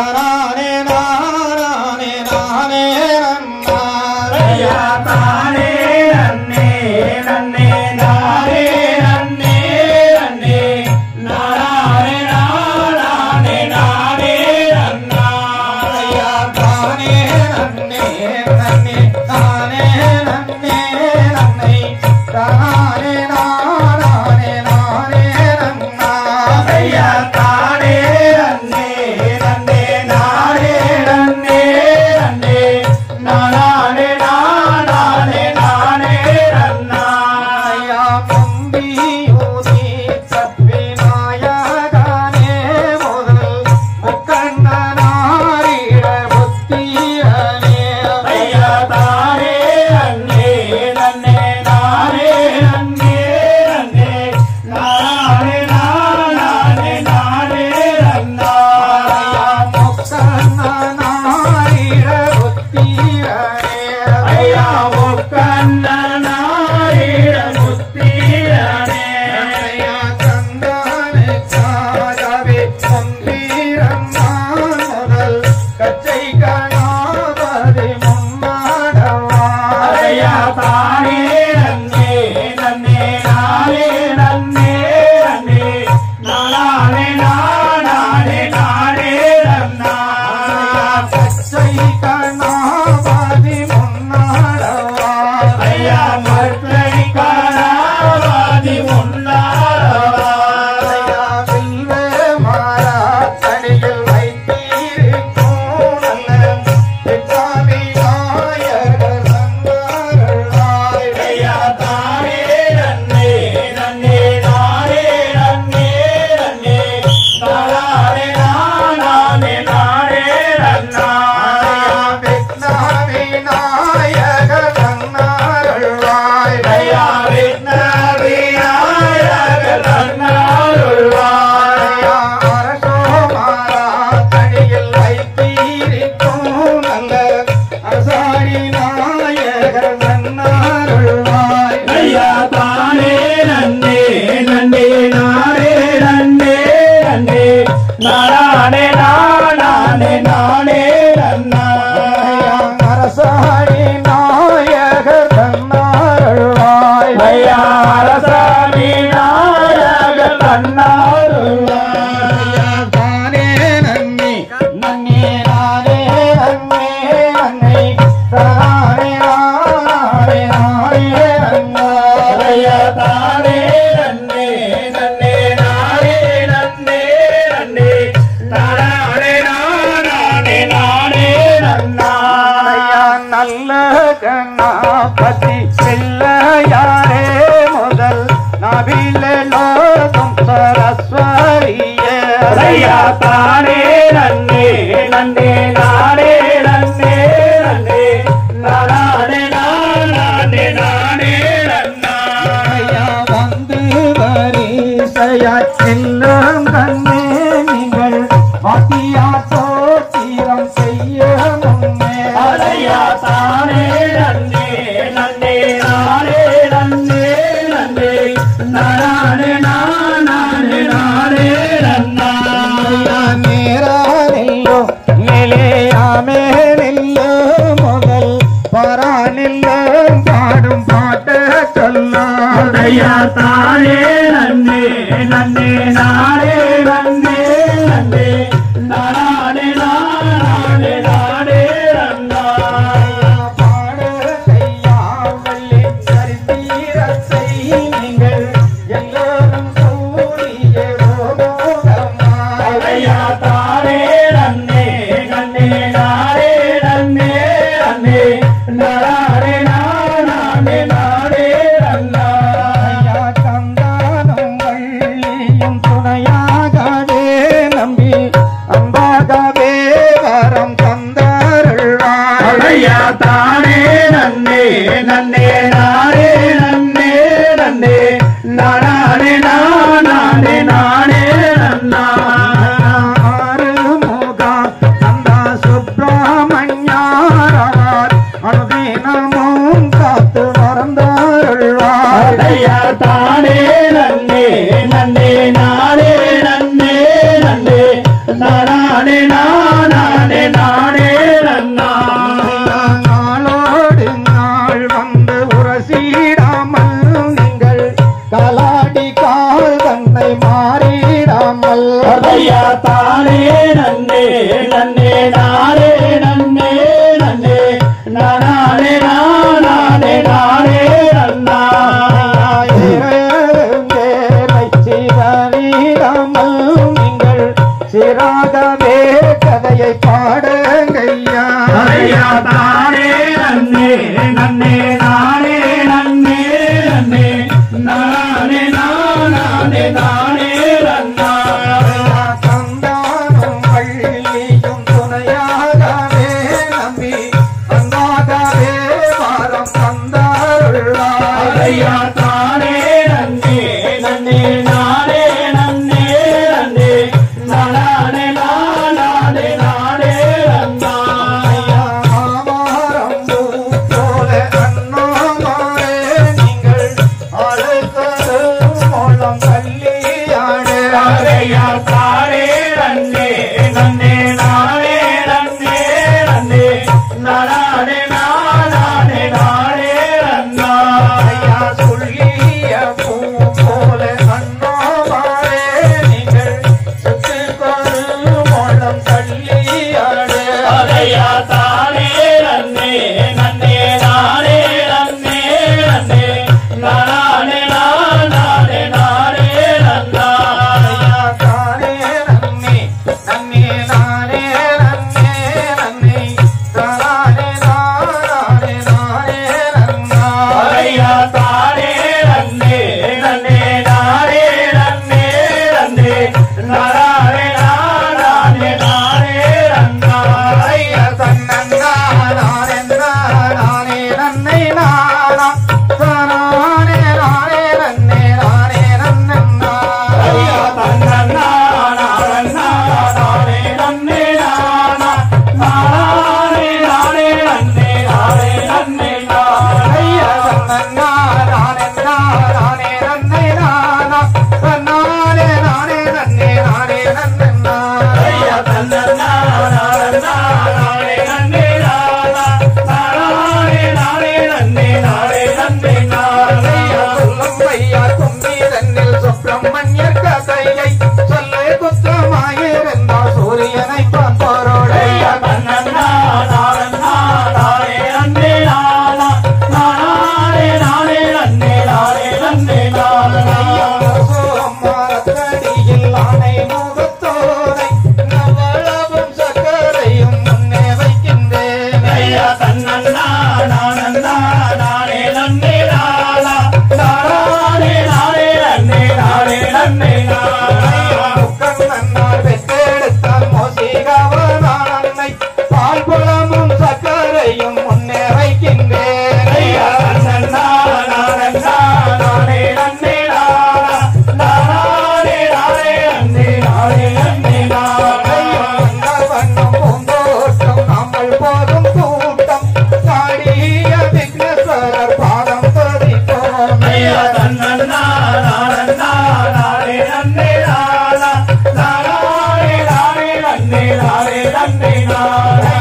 தானே நானே நானே ஐயா தானே நன்னே நன்னே நானே நன்னே நன்னே நானே நானே நானே நன்னா ஐயா தானே நன்னே நன்னே தானே நன்னே நன்னை தானே நானே நானே நன்னா ஐயா தானே நன்னே நன்னே நானே நன்னே நன்னே நானே நானே நானே நன்னா ஐயா முந்தியூதி சத்விநாயகனே முதல் முக்கண்ணனாரிட புத்தியனே ஐயா தானே நன்னே நன்னே நானே நன்னே நன்னே நானே நானே நானே நன்னா ஐயா முக்கண்ணனாரிட புத்தியனே ஐயா முக்கண்ணனாயிட முத்தியனே ஐயா கந்தானுக்காகவே பொங்கீரம்மான் முதல் கச்சை கணாவதி முன்னாடவா ஐயா தானே நன்னே நன்னே நானே நன்னே நன்னே நானே நானே நானே நன்னா கச்சை கணாவதி முன்னாடவா ஐயா மற்றை காணாவாதி முன்னாரவா ஐயா வில்வே மாறா தடியில் வைத்தீருக்கும் நல்ல பித்தாமி நாயகர் சந்தாரளாய் ஐயா தானே நன்னே நன்னே நானே நன்னே நன்னே நானே நானே நானே நன்னா விக்னாமி நாயகர் சந்தாரளாய் ஐயா விண்ணவி நாயகர் அண்ணாருள்வாய் ஐயா அரசோ மாறா தடியில் வைத்தீருக்கும் நல்ல அரசாணி நாயகர் சந்தாரளாய் ஐயா தானே நன்னே நன்னே நானே நன்னே நன்னே நானே நானே நானே நன்னா அரசாணி நாயகர் தன்னாருள்வாய் ஐயா அரசாமி நாயகர் அண்ணாருள்வாய் தானே நன்னி நன்னி நானே நன்னே நன்னை தானே நானே நானே நன்னா ஐயா தானே நன்னே நன்னே நானே நன்னே நன்னே நானே நானே நானே நன்னா ஐயா நல்ல கண்ணாபதி பிள்ளையாரே முதல் நபிலோகம் சரஸ்வரியே ஐயா தானே நன்னே நன்னே நானே நன்னே நன்னே நானே நானே நானே நன்னா ஐயா வந்து வரிசையா செல்லும் கண்ணே நீங்கள் வாத்தியா தோத்திரம் செய்ய முன்னே அதையா தானே நன்னே நன்னே நானே நன்னே நன்னே நானே நானே நானே நன்னா ஐயா நேரானில்லோ நிலையாமே நில்லோ முதல் பரானில்லோ பாடும் பாட்ட சொல்லாம் ஐயா தானே நன்னே நன்னே நானே நன்னே நன்னே நானே நானே நானே நன்னா பாடு கையாவல்லி சரித்தீரத்தை நீங்கள் எல்லோரும் கூறிய போகம்மா ஐயா தானே நன்னே நன்னே நானே நன்னே நன்னே நானே நானே நானே நன்னா ஐயா கந்தானம் வள்ளியும் துணையாகவே நம்பி அன்பாகவே வர நானே நானே நன்னா நாளோடு நாள் வந்து உரசிடாமல் நீங்கள் கலாடி கால் தன்னை மாறிடாமல் ஐயா தானே நன்னே நன்னே நானே நன்னே நன்னே நானே நானே நானே நன்னா சிதறிடாமல் நீங்கள் சிறாகவே கதையை பாடுங்கய்யா ஐயா தானே நன்னே நன்னே நானே நன்னே நன்னே நானே நானே நானே நன்னா சந்தானம் பள்ளியும் துணையாகவே நம்பி அந்தாகவே வாரம் தந்தாருள்ளார் ஐயா தானே நன்னே நன்னே நானே நன்னே நன்னே நானே நானே நானே நன்னா ஆவாரம் பூ போல அண்ணாமாரே நீங்கள் அழுத்தது மூலம் கல்லியாடு ஐயா தானே நன்னே நன்னே நானே நன்னே நன்னே நானே நானே நானே நன்னா ஐயா சொல்லிய பூ போல அண்ணாமாரே நீங்கள் சுற்றுக்கொரு மூலம் கல்லியாடு அதையா தானே நன்னே நன்னே நானே நன்னே நன்னே நானே நானே நானே நன்னா ஐயா தானே நன்னி நன்னி நானே நன்னே நன்னி தானே நானே நானே நன்னா அதையா தானே நன்னே நன்னே நானே நன்னே நன்னே நானே நானே நானே நன்னா ஐயா தன்னன்னா நானே நானே நன்னை நானா தானே நானே நன்னே நானே நன்னன்னா ஐயா தன்னன்னா நானன்னா நானே நன்னே நானா நானே நானே நன்னே நானே நன்னே நானே ஐயா தன்னன்னா நானே நானே நன்னை நானா தானே நானே நன்னே நானே நன்னன்னா ஐயா தன்னன்னா நானன்னா நானே நன்னே நானா நானே நானே நன்னே நானே நன்னே நானே ஐயா சொல்லும் ஐயா கும்பீரனில் சுப்பிரமணியர் கதையை சொல்ல குத்தமாயிருந்தால் சூரியனை பார்ப்போரோடு ஐயா தன்னன்னா நானன்னா நானே நன்னே நானா நானே நானே நன்னே நானே நன்னே நானா சோமாரத்தடியில் ஆணை முகத்தோரை நவளவும் சக்கரையும் முன்னே வைக்கின்றேன் ஐயா தன்னன்னா நானன்னா நானே நன்னே நானா நானே நானே நன்னே நானே நன்னே நானா கண்ணன்னார் பெற்றெடுத்தால் மோசிகவனானை பால் குளமும் சக்கரையும் முன்னே வைக்கின்றேன் ஐயா தன்னன்னா நானன்னா நானே நன்னே நானா நானே நானே நன்னே நானே நன்னே நானா வண்ணம் பூந்தோட்டம் நாமல் போதும் கூட்டம் பாடிய விக்னேஸ்வரர் பாதம் பதிப்போம் ஐயா தன்னன்னா நானன்னா நானே நன்னே நானா நானே நானே நன்னே நானே நன்னே நானா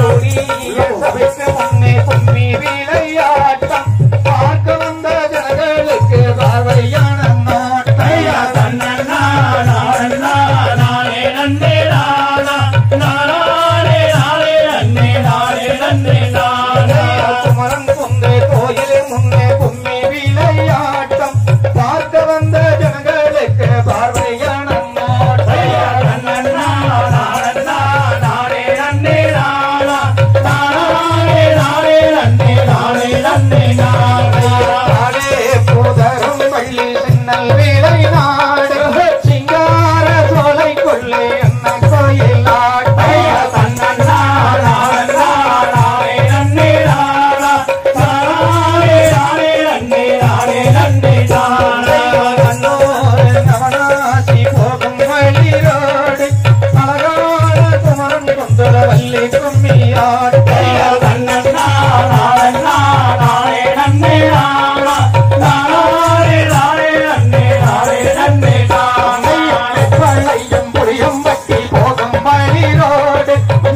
சபைக்கு முன்னே கும்மி விளையாட்டம் பார்க்க வந்த ஜனங்களுக்கு பார்வையான ஐயா நோட்டம் தன்னன்னா நானன்னா நானே நன்னே நானா நானே நானே நன்னே நானே நன்னே நானா குமரன் குந்தே கோயில் முன்னே கும்மி விளையாட்டம் பார்க்க வந்த ஜனங்களுக்கு பார்வையான ஐயா நோட்டம் தன்னன்னா நானன்னா நானே நன்னே நானா நானே நானே நன்னே நானே நன்னே நானா நாடே போதரும் பள்ளி சின்னல் வேலை நாடு சிங்கார சோலை கொள்ளை என்ன கோயில் ஐயா நாடு தன்னன்னா நானன்னா நானே நன்னே நானா நானே நானே நன்னே நானே நன்னே நானா கண்ணோர் நவனாசி போகும் வழிரோடு அழகான குமரன் கொண்டுர வள்ளி கும்மியாடு ஐயா தன்னன்னா நானன்னா நானே நன்னே நானா நானே நானே நன்னே நானே நன்னே நானா பழையும் புளியும் வட்டி போகும் வழிரோடு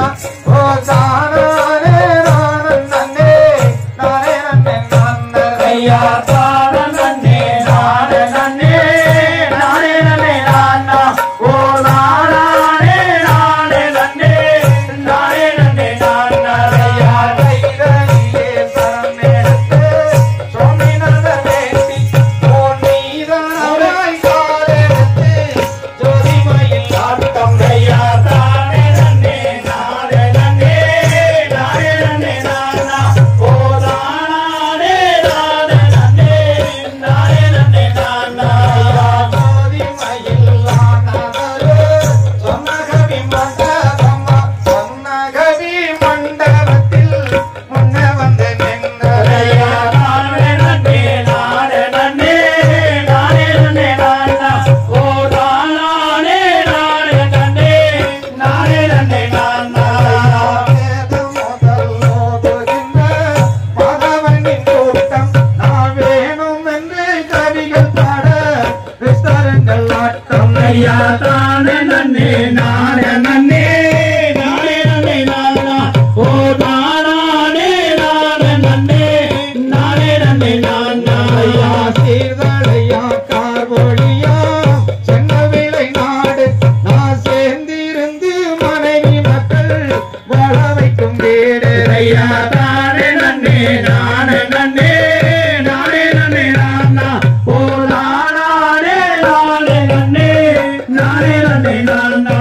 ஓ தானே நானே நன்னே நானே நன்னே நானே ஐயா தான நன்னே நானே நன்னே நானே நன்னே நானா ஓ நானே நானே நன்னே நானே நன்னே நானா ஐயா கைதலிலே சரணெடுத்து சுவாமிநாத வேண்டி உன் நீதானாய் காலெடுத்து ஜோதிமயில் ஆட்டம் ஐயா தானே நன்னே நானே நன்னே நானே நன்னே நானா ஓ நானே நானே நன்னே நானே நன்னே நானா ஜோதிமயில் ஆனதரு சொன்னகவி மண்டபமா சொன்னகவி மண்டபத்தில் முன்ன வந்து ஐயா நின்ற நானே நன்னே நானே நன்னே நானே நன்னே நானா ஓ நானே நானே நன்னே நானே நன்னே நானா வேத முதல் ஓதுகின்ற மாதவனின் கூட்டம் நான் வேணும் என்று கவிகள் பாட விஸ்தாரங்கள் ஆட்டம் ஐயா தானே நன்னே நானே நன்னே நானே நன்னே நானா ஓ நானே நானே நன்னே நானே நன்னே நானா ஐயா சீர்தழையா கார்வொழியா சென்ன விலை நாடு நான் சேர்ந்திருந்து மனைவி மக்கள் வாழ வைக்கும் வீடு ஐயா தானே நன்னே நானே நன்னே நானே நன்னே நானா ஓ நானே நானே நன்னே நானே நன்னே நானா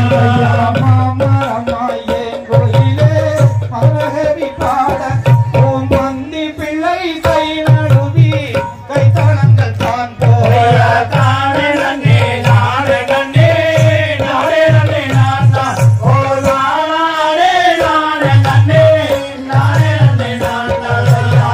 மாமரமாயே கோயிலே மரகவி பாட ஓம் மந்தி பிள்ளை கை நழுவி கைத்தளங்கள் தான் ஐயா போய தானே நன்னே நானே நன்னே நானே நன்னே நானா ஓ நானே நானே நன்னே நானே நன்னே நானா ஐயா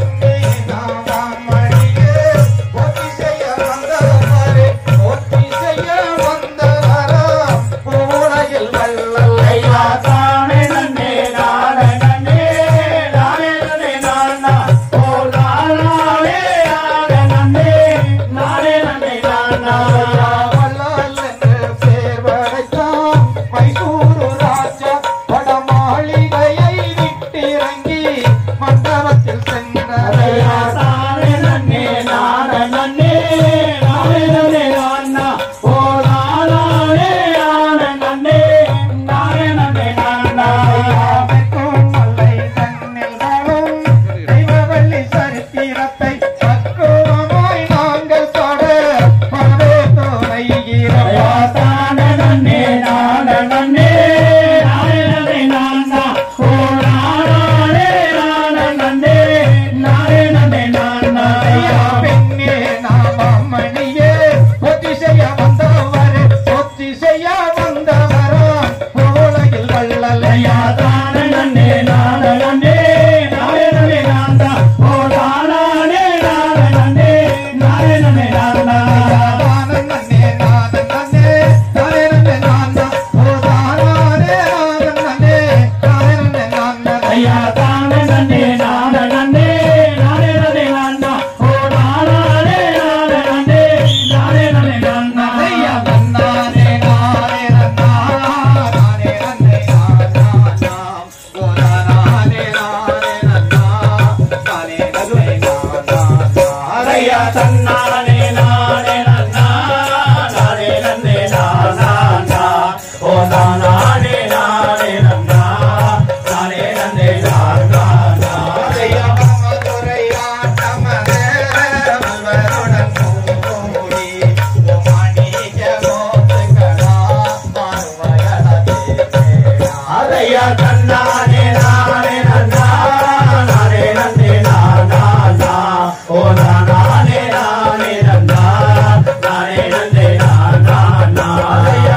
ஐயா தானே நன்னே நானே நன்னே நானே நன்னே நானா ஓ நானே நானே நன்னே நானே நன்னே நானா ஐயா மண்டபத்தில் சென்ற ஐயா தானே நன்னே நானே நன்னே நானே நன்னே நானா ஓ நானே நானே நன்னே நானே நன்னே நானா ஐயா ஐயா தானே நன்னே நானே நன்னே நானே நன்னே நானா ஓ நானே நானே நன்னே நானே நன்னே நானா ஐயா ஐயா தானே நன்னே நானே நன்னே நானே நன்னே நானா ஓ நானே நானே நன்னே நானே நன்னே நானா ஐயா தானே நன்னே நானே நன்னே நானே நன்னே நானா ஓ நானே நானே நன்னே நானே நன்னே நானா ஐயா ஐயா தன்னானே நானே நன்னா நானே நன்னே நானா நா ஓ நானே நானே நன்னா நானே நன்னே நானா நா ஐயா ஐயா தன்னானே நானே நன்னா நானே நன்னே நானா நா ஓ நானே நானே நன்னா நானே நன்னே நானா நா ஐயா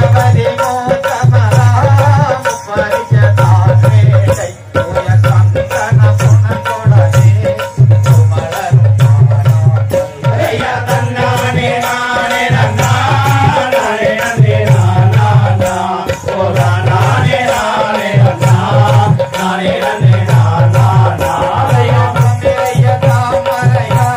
ஐயா தன்னானே நானே நன்னா நானே நன்னே நானா நா ஓ நானே நானே நன்னா நானே நன்னே நானா நா ஐயா தாமரையா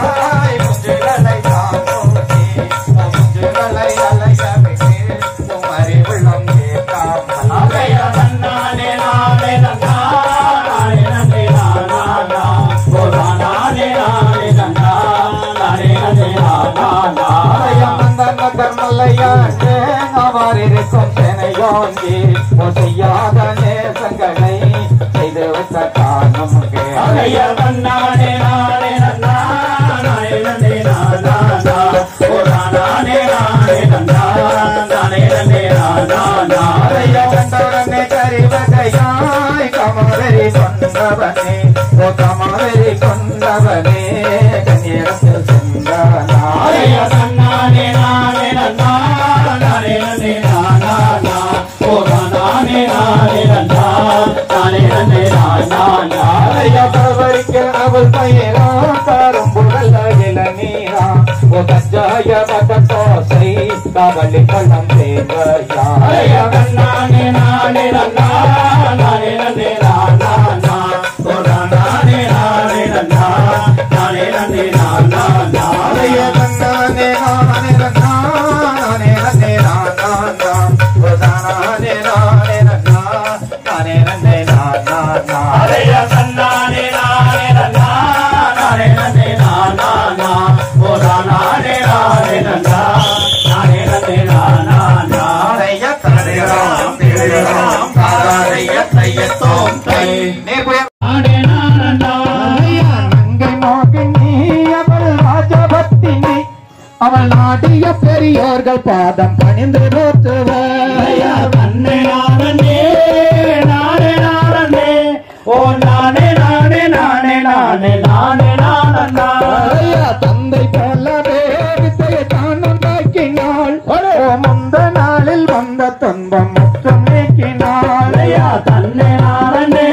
ஐயா தன்னானே நானே நன்னா நானே நன்னே நானா நா ஓ நானே நானே நன்னா நானே நன்னே நானா நா ஐயா கண்டவனே கரிவகையாய் கமவரி கொண்டவனே ஓ கமவரி கொண்டவனே கன்னியரத்தில் சென்றானா ஐயா தன்னானே நானே நன்னா நானே நன்னே நானா நா ஓ நானே நானே நன்னா நானே நன்னே நானா நா ஐயா கவரிக்க அவள் பயிரா காரும் புகழ இளநீரா ஓ கஞ்சாய பதத்தோசை கவலி பள்ளம் தேவையா ஐயா தன்னானே நானே நன்னா நானே நன்னே நானா நா ஓ நானே நானே நன்னா நானே நன்னே நானா நா ஐயா கண்ணானே நானே நன்னா நானே நன்னே நானா நா ஓ தானானே நானே நன்னா நானே நன்னே நானா நா அரைய தன்னானே நானே நன்னா நானே நன்னே நானா நா ஓ நானே நானே நன்னா நானே நன்னே நானா நா ஐயா தரையராம் திரையராம் தாரைய தையத்தோம் தை நேர்புயர் நானே நானன்னா ஐயா நங்கை மோகினி அவள் ராஜபத்தினி அவள் நாட்டிய பெரியோர்கள் பாதம் பணிந்து நோத்துவர் ஐயா தன்னை நானே நானே நானே ஓ நானே நானே நானே நானே நானே நானன்னா ஐயா தந்தை போலவே வித்தையை தான் உண்டாக்கினாள் ஓ முந்த நாளில் வந்த துன்பம் முற்றும் நீக்கினாள் ஐயா தன்னை நானே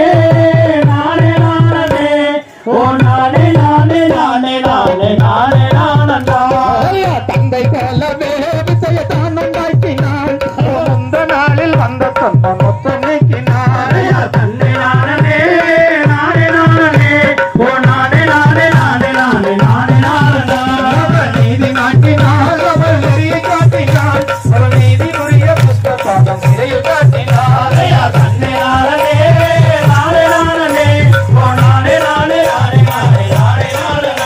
நானே நானே ஓ நானே நானே நானே நானே நானே நானன்னா ஐயா தந்தை போலவே வித்தையை தான் உண்டாக்கினாள் ஓ முந்த நாளில் வந்த துன்பம் முற்றும் நீக்கினாள் ஐயா தன்னை நானே நானே நானே ஓ நானே நானே நானே நானே நானே நானன்னா அவள் நீதி நாட்டினாள் அவள் நெறியை காட்டினாள் அவள் நீதி புரிய புஸ்தகம் சிறையில் காட்டினாள் ஐயா தன்னை நானே நானே நானே ஓ நானே நானே நானே நானே நானே நானன்னா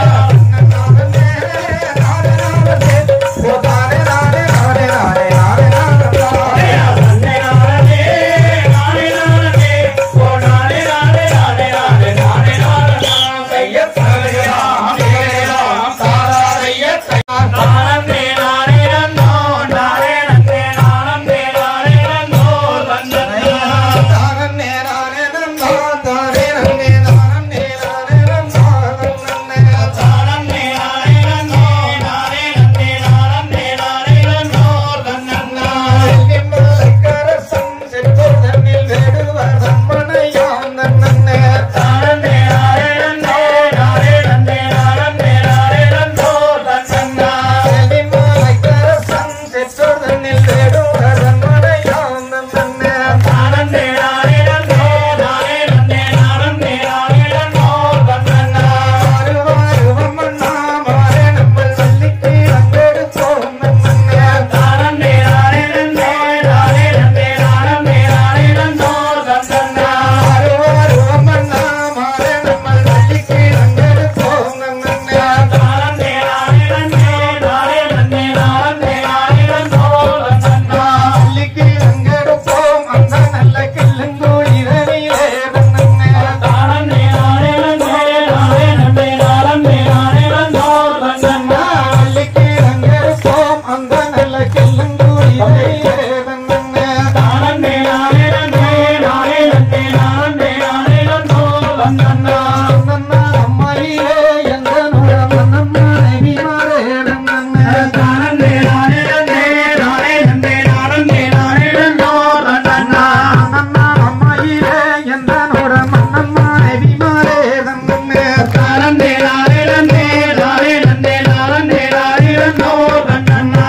ஐயா தன்னை நானே நானே நானே ஓ நானே நானே நானே நானே நானே நானன்னா நானே நானே நன்னோ நானே நன்னே நானே நானே நன்னோ நன்னன்னா நானே நானே நன்னோ நானே நன்னே நானே நானே நன்னோ நன்னன்னா நானே நானே நன்னே நானே நன்னே நானே நானே நன்னோ நன்னன்னா நானே நானே நன்னோ நானே நன்னே நானே நானே நன்னோ நன்னன்னா நானே நானே நன்னே நானே நன்னே நானே நானே நன்னோ நன்னன்னா நானே நானே நன்னே நானே நன்னே நானே நானே நன்னோ நன்னன்னா நானே நானே நன்னே நானே நன்னே நானே நானே நன்னோ நன்னன்னா நானே நானே நன்னே நானே நன்னே நானே நானே நன்னோ நன்னன்னா நானே நானே நன்னே நானே நன்னே நானே நானே நன்னோ நன்னன்னா நானே நானே நன்னே நானே நன்னே நானே நானே நன்னோ நன்னன்னா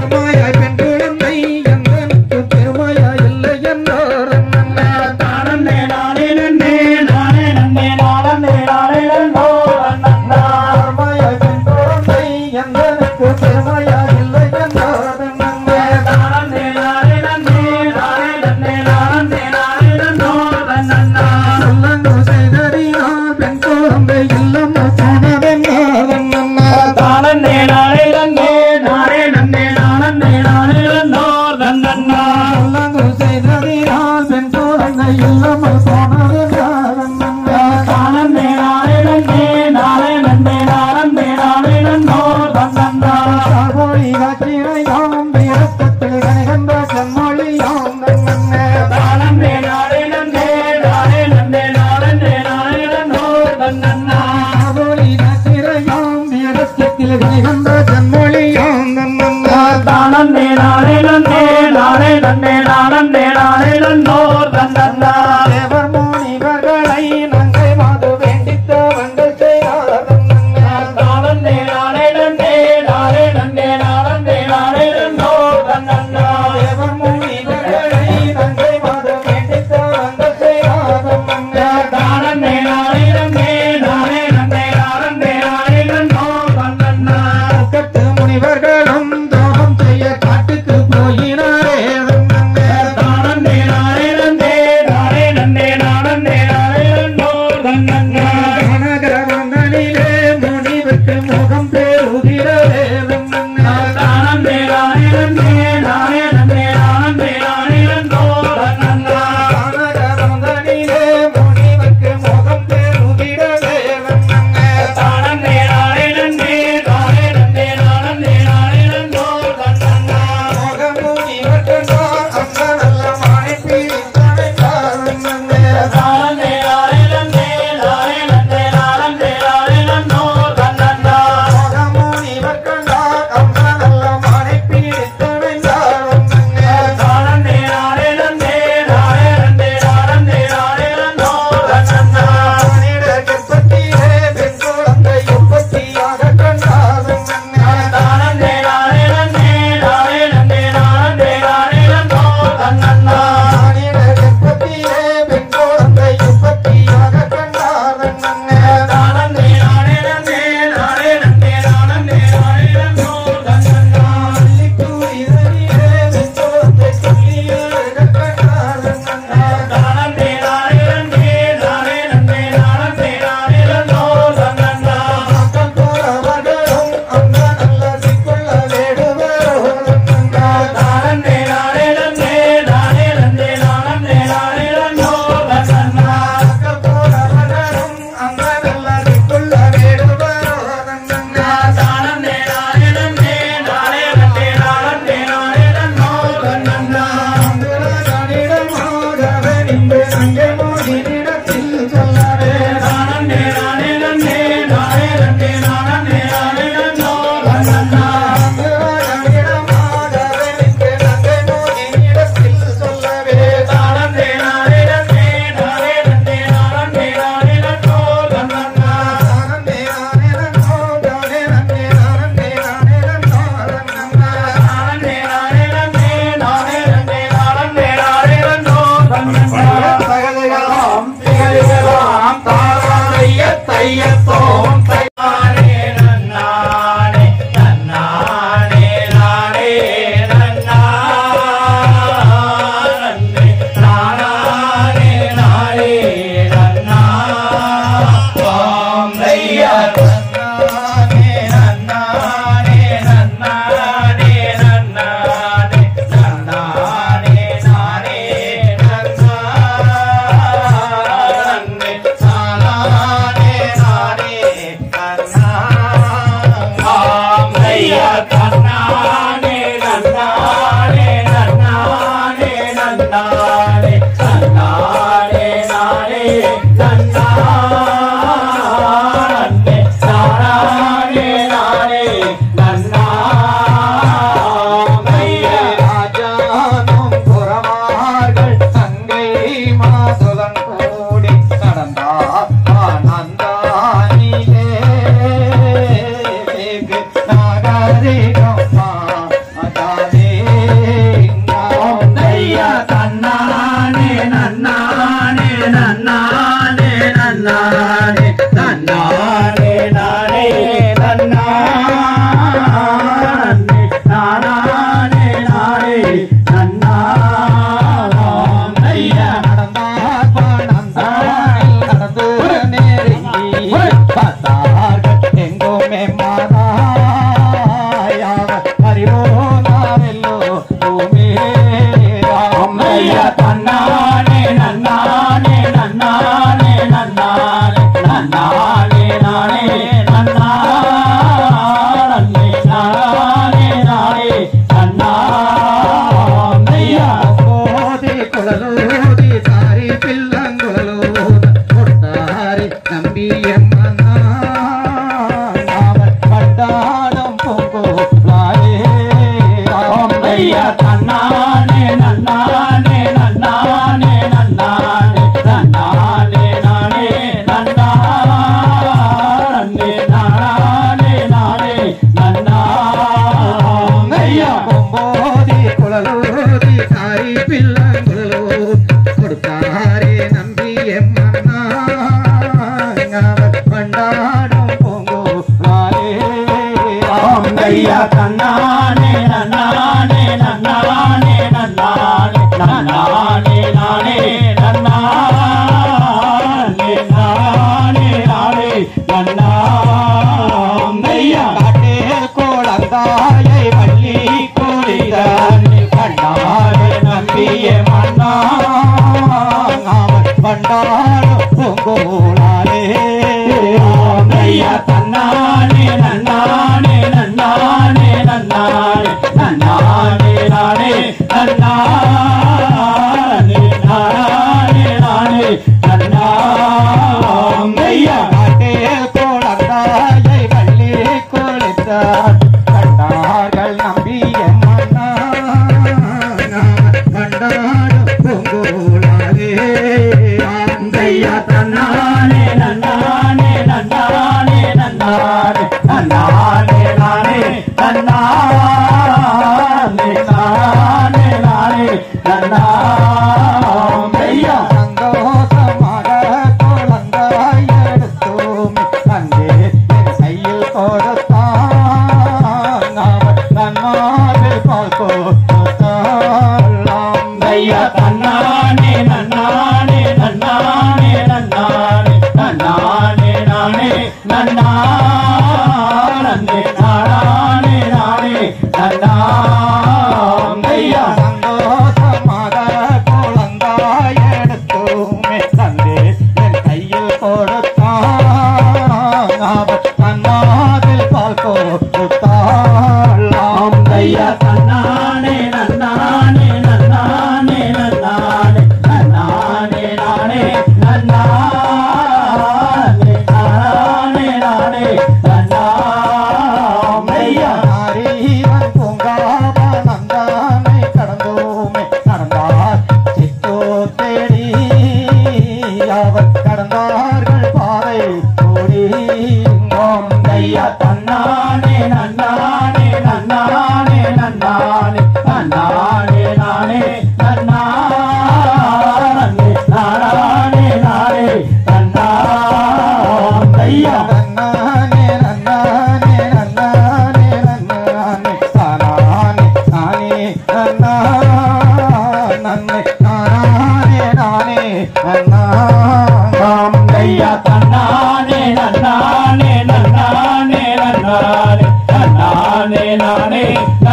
நானே நானே நன்னே நானே நன்னே நானே நானே நன்னோ நன்னன்னா நானே நானே நன்னே நானே நன்னே நானே நானே நன்னோ நன்னன்னா நானே நானே நன்னே நானே நன்னே நானே நானே நன்னோ நன்னன்னா நானே ஐயா தன்னானே நன்னானே நன்னானே நன்னானே நன்னானே நானே நன்னானே நானே நானே நன்னாம் ஐயா காட்டில் கோலந்தாயை வள்ளி குளிதான் கண்ணாடு நம்பிய மன்னா பண்டாடும் பூங்கோளாலே ஐயா தன்னானே நன்னானே நன்னானே நன்னானே நன்னானே நானே நன்னானே நானே நானே நன்னாம் ஐயா காட்டில் கோலந்தாயை வள்ளி குளித்தார் கண்டார்கள் நம்பிய மன்னா பண்டாடும் பூங்கோளாலே ஐயா தன்னானே நன்னானே நன்னானே நன்னானே நன்னானே நானே நன்னானே நானே நானே நன்னாம் ஐயா சந்தோஷமாக குழந்தாய் எடுத்தோம் அங்கே என் கையில் கொடுத்தான் அவன் நன்மாவில் பால் கொடுத்தாளாம் ஐயா தன்னானே நன்னானே நன்னானே நன்னானே நன்னானே நானே நன்னானே நானே நானே நன்னாம் ஐயா சந்தோஷமாக குழந்தாய் எடுத்தோமே தந்தே என் கையில் கொடுத்தான் அவன் நன்மாவில் பால் கொடுத்தாளாம் ஐயா தன்னானே நன்னானே நன்னானே நன்னானே நன்னானே நானே நன்னானே நானே நானே நன்னாம் ஐயா நாரீவன் பூங்காவனந்தானை கடந்தோமே நடந்தார் சித்தோ தேடி அவர் கடந்தார்கள் பாதை ஓடி ஓம் ஐயா தன்னானே நன்னானே நன்னானே நன்னானே நன்னானே நானே நன்னானே நானே நானே நன்னாம் ஐயா நன்னானே நன்னானே நன்னானே நன்னானே தானானே நானே நன்னா நன்னை நானே நானே நன்னாம் ஐயா தன்னானே நன்னானே நன்னானே நன்னானே நன்னானே நானே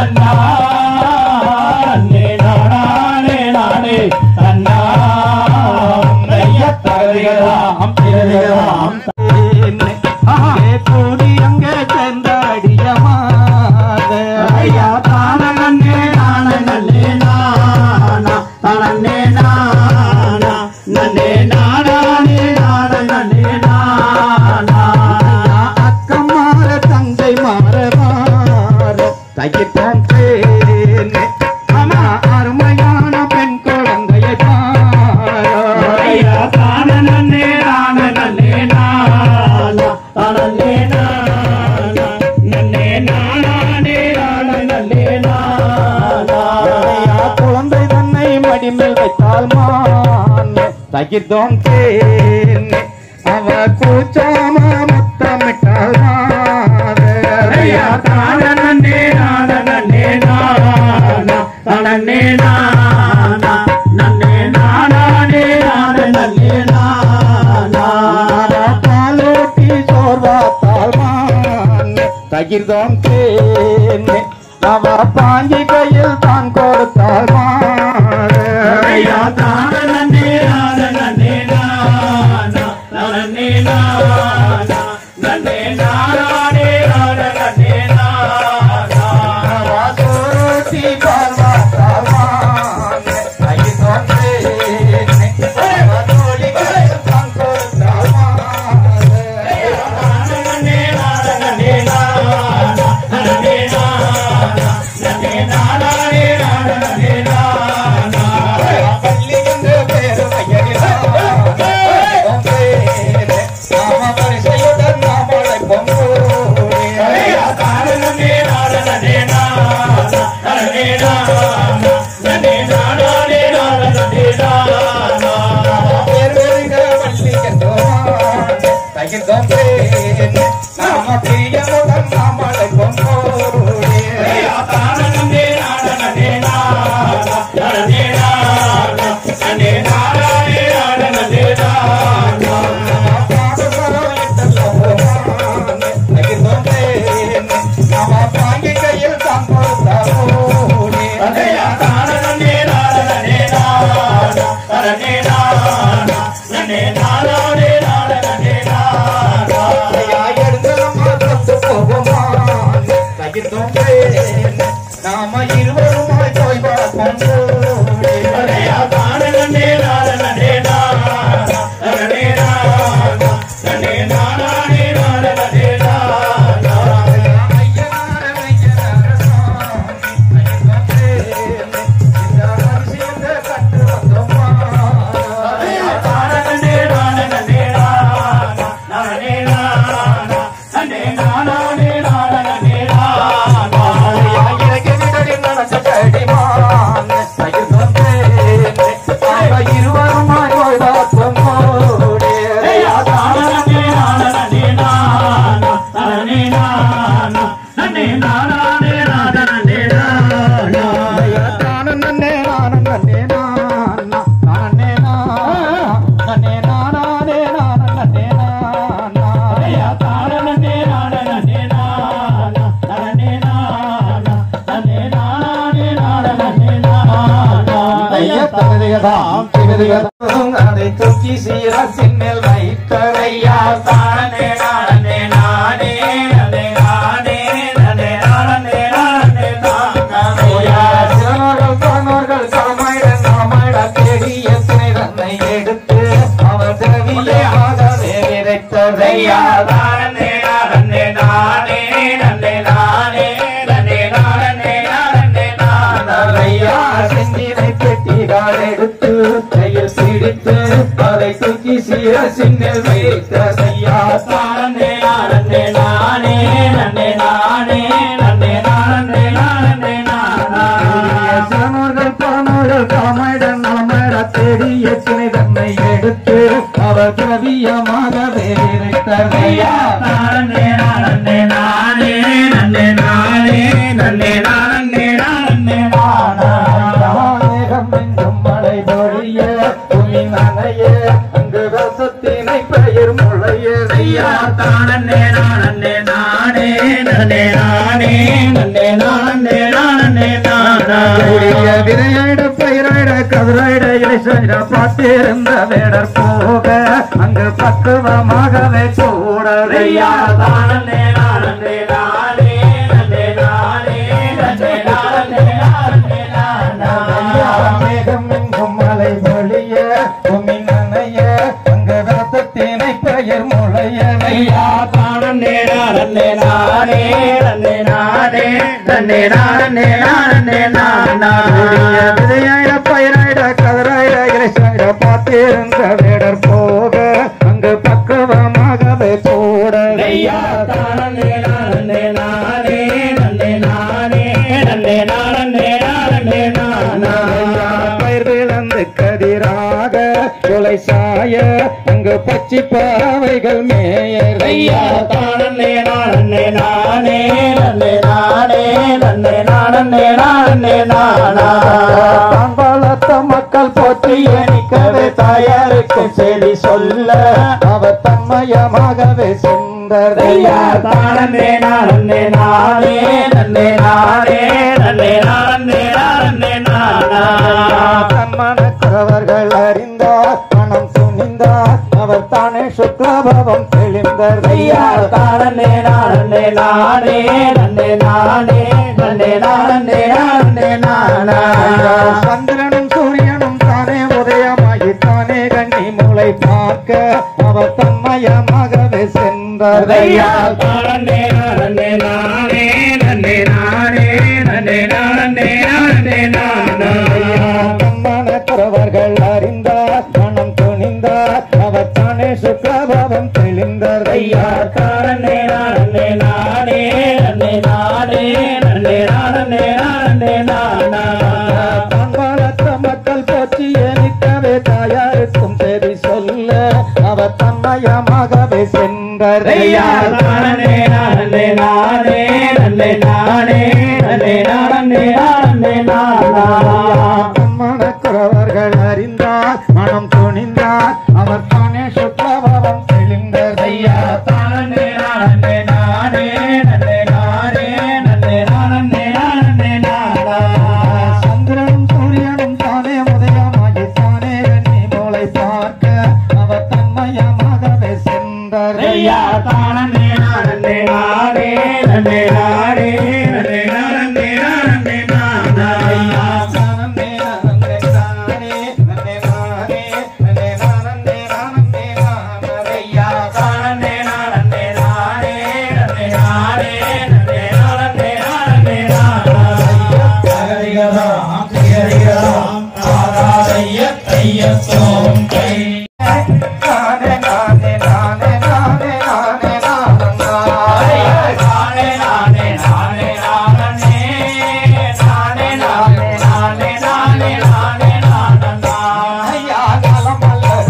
நன்னானே நானே நானே நன்னாம் ஐயா தகதிகளாம் திகதிகளாம் அங்கே கூடி அங்கே சென்றடியமாக ஐயா தானே நானே நல்லே நானா தானே நானா நன்னே நானே நானே நன்னே நானா அக்கம் மாற தங்கை மாற மாற தைக்கிட்டோம் தேனே ஆனா அருமையான பெண் குழந்தையை ஐயா தானே நன்னே நானே நன்னே நானா தானே நானா நன்னே நானே நானே நன்னே நானா குழந்தை தன்னை மடிமேல் வைத்தால் மான் தகிர்தோம் தேனே அவ கூச்சாம முத்தமிட்டால் ஐயா தானே நன்னே நானே நன்னே நானா தானே நானா நன்னே நானே நானே நன்னே நானா பாலோட்டி சோர்வாத்தால் மான் தகிர்தோம் தேனே அவ பாஞ்சி கையில் தான் கொடுத்தால் ஐயா மான் தானே நன்னே நானே நன்னே நானா நன்னே நானா நன்னே நானே நானே நன்னே நானா சோரோட்டி பார்வாத்தால் மான் தகிர்தோம் தேனே அவ தோழி கையில் தான் கொடுத்தால் மான் பள்ளிக்கு பேரு நாம பரிசையுடன் நாமளை பொங்கோடிய பேருங்க பள்ளிக்கு தகிர்தோம் நாம பிரியமுடன் நாமளை பொங்கோடிய நன்னே நானே நானே நன்னே நானா ஐயா எடுத்தலமா தொட்டு போகுமா தகிர்ந்தோம் நாம இருவருமாய் போய் பார்ப்போம் கூடி. அடையா தான நன்னே நான நன்னே நானா நன்னே நானா நன்னே நானே நான நன்னே நானா ஐயனார ஐயனார சாமி தகிர்ந்தோம் இந்த மனுஷியந்த கட்டு வந்தோமா அடையா தான நன்னே நான நன்னே நானா நன்னே நானா நன்னே நானே நான நன்னே நானா எனக்கு விடடி நடந்த கடிமான் தகிர்ந்தோம் நாம இருவருமாய் போய் பார்ப்போம் கூடி. ஐயா தான நன்னே நான நன்னே நானா நன்னே நானா நன்னே நானே நான நன்னே நானா நன்னே நானே நானே நானா நானே நானே நானே நானே நானா ஐயா தான நன்னே நான நன்னே நானா நன்னே நானா நன்னே நானே நான நன்னே நானா ஐயா தகுதியதாம் திகதியதாம் அதை தூக்கி சீரா சின்னல் வைத்ததையா ஐயா தானே நானே நானே நன்னே நானே நன்னே நானே நானே நானா சிலவர்கள் தானவர்கள் சாமாயிட நாமாயிட தேடிய துணை தன்னை எடுத்து அவர் திரவியமாகவே விதைத்ததையா ஐயா தானே நானே நானே நன்னே நானே நன்னே நானே நானே நானா ஐயா செஞ்சினை பெட்டிகால் எடுத்து கையில் பிடித்து அதை தூக்கி சீர சின்னல் வைத்ததையா தானே நானே நானே நன்னே நானே நன்னே நானே நானே நானா சிலவர்கள் தானவர்கள் காமாயிட நாமாயிட தேடிய துணை தன்னை எடுத்து அவர் திரவியமாகவே விதைத்ததையா ஐயா தானே நானே நானே நன்னே நானே நன்னே நானே நானே நானா மேகம் எங்கும் மழை பொழிய துணி நனைய அங்கு ரசத்தினை பெயர் முளையதையா ஐயா தானே நானே நானே நன்னே நானே நன்னே நானே நானே நானா கூடிய விதையிட பயிரிட கதிரைட இலைசைட பார்த்திருந்த வேடர் போக அங்கு பக்குவமாகவே ஐயா கூடதையா தானே நானே நானே நன்னே நானே நன்னே நானே நானே நானா மேகம் எங்கும் மழை பொழிய துணி நனைய அங்கு ரசத்தினை பெயர் முளையதையா ஐயா தானே நானே நானே நன்னே நானே நன்னே நானே நானே நானா கூடிய விதையிட பயிரிட கதிரைட இலைசைட பார்த்திருந்த வேடர் போக அங்கு பக்குவமாகவே ஐயா கூடதையா தானே நானே நானே நன்னே நானே நன்னே நானே நானே நானா பயிர் விளந்து கதிராக கொலை சாய அங்கு பச்சி பறவைகள் மேயர் ஐயா தானே நானே நானே நன்னே நானே நன்னே நானே நானே நானா தான் வளர்த்த மக்கள் போற்றி எணிக்கவே தாயாருக்கு செடி சொல்ல அவர் தன்மயமாகவே ஐயா சென்றதையா தானே நானே நானே நன்னே நானே நன்னே நானே நானே நானா தன்மனக்குறவர்கள் அறிந்தார் மனம் துணிந்தார் அவர் தானே சுக்லபவம் தெளிந்ததையா ஐயா தானே நானே நானே நன்னே நானே நன்னே நானே நானே நானா சந்திரனும் சூரியனும் தானே உதயமாகி தானே கண்ணி மூளை பார்க்க அவர் தன்மயமாகவே ஐயா சென்றதையா தானே நானே நானே நன்னே நானே நன்னே நானே நானே நானா மனக்குறவர்கள் அறிந்தார் மனம் துணிந்தார் அவர் தானே சுக்லபவம் தெளிந்ததையா ஐயா தானே நானே நானே நன்னே நானே நன்னே நானே நானே நானா தான் வளர்த்த மக்கள் போற்றி எனிக்கவே தாயாருக்கும் செய்தி சொல்ல அவர் தன்மயமாகவே ஐயா சென்றதையா தானே நானே நானே நன்னே நானே நன்னே நானே நானே நானா மனக்குறவர்கள் அறிந்தார் மனம் துணிந்தார் அவர் தானே சுக்லபவம் தெளிந்ததையா ஐயா தானே நானே நானே நன்னே நானே நன்னே நானே நானே நானா சந்திரனும் சூரியனும் தானே உதயமாகி தானே எண்ணி மூளை பார்க்க அவர் தானே நானே நானே நன்னே நானே நன்னே நானே நானே நானே தானே நானே நானே நன்னே நானே நன்னே நானே நானே நானே ஹரிகராம் ஆராய தையத்தோம் கை நானே நானே நானே நானே நானே நானே நானே நானே நானே நானே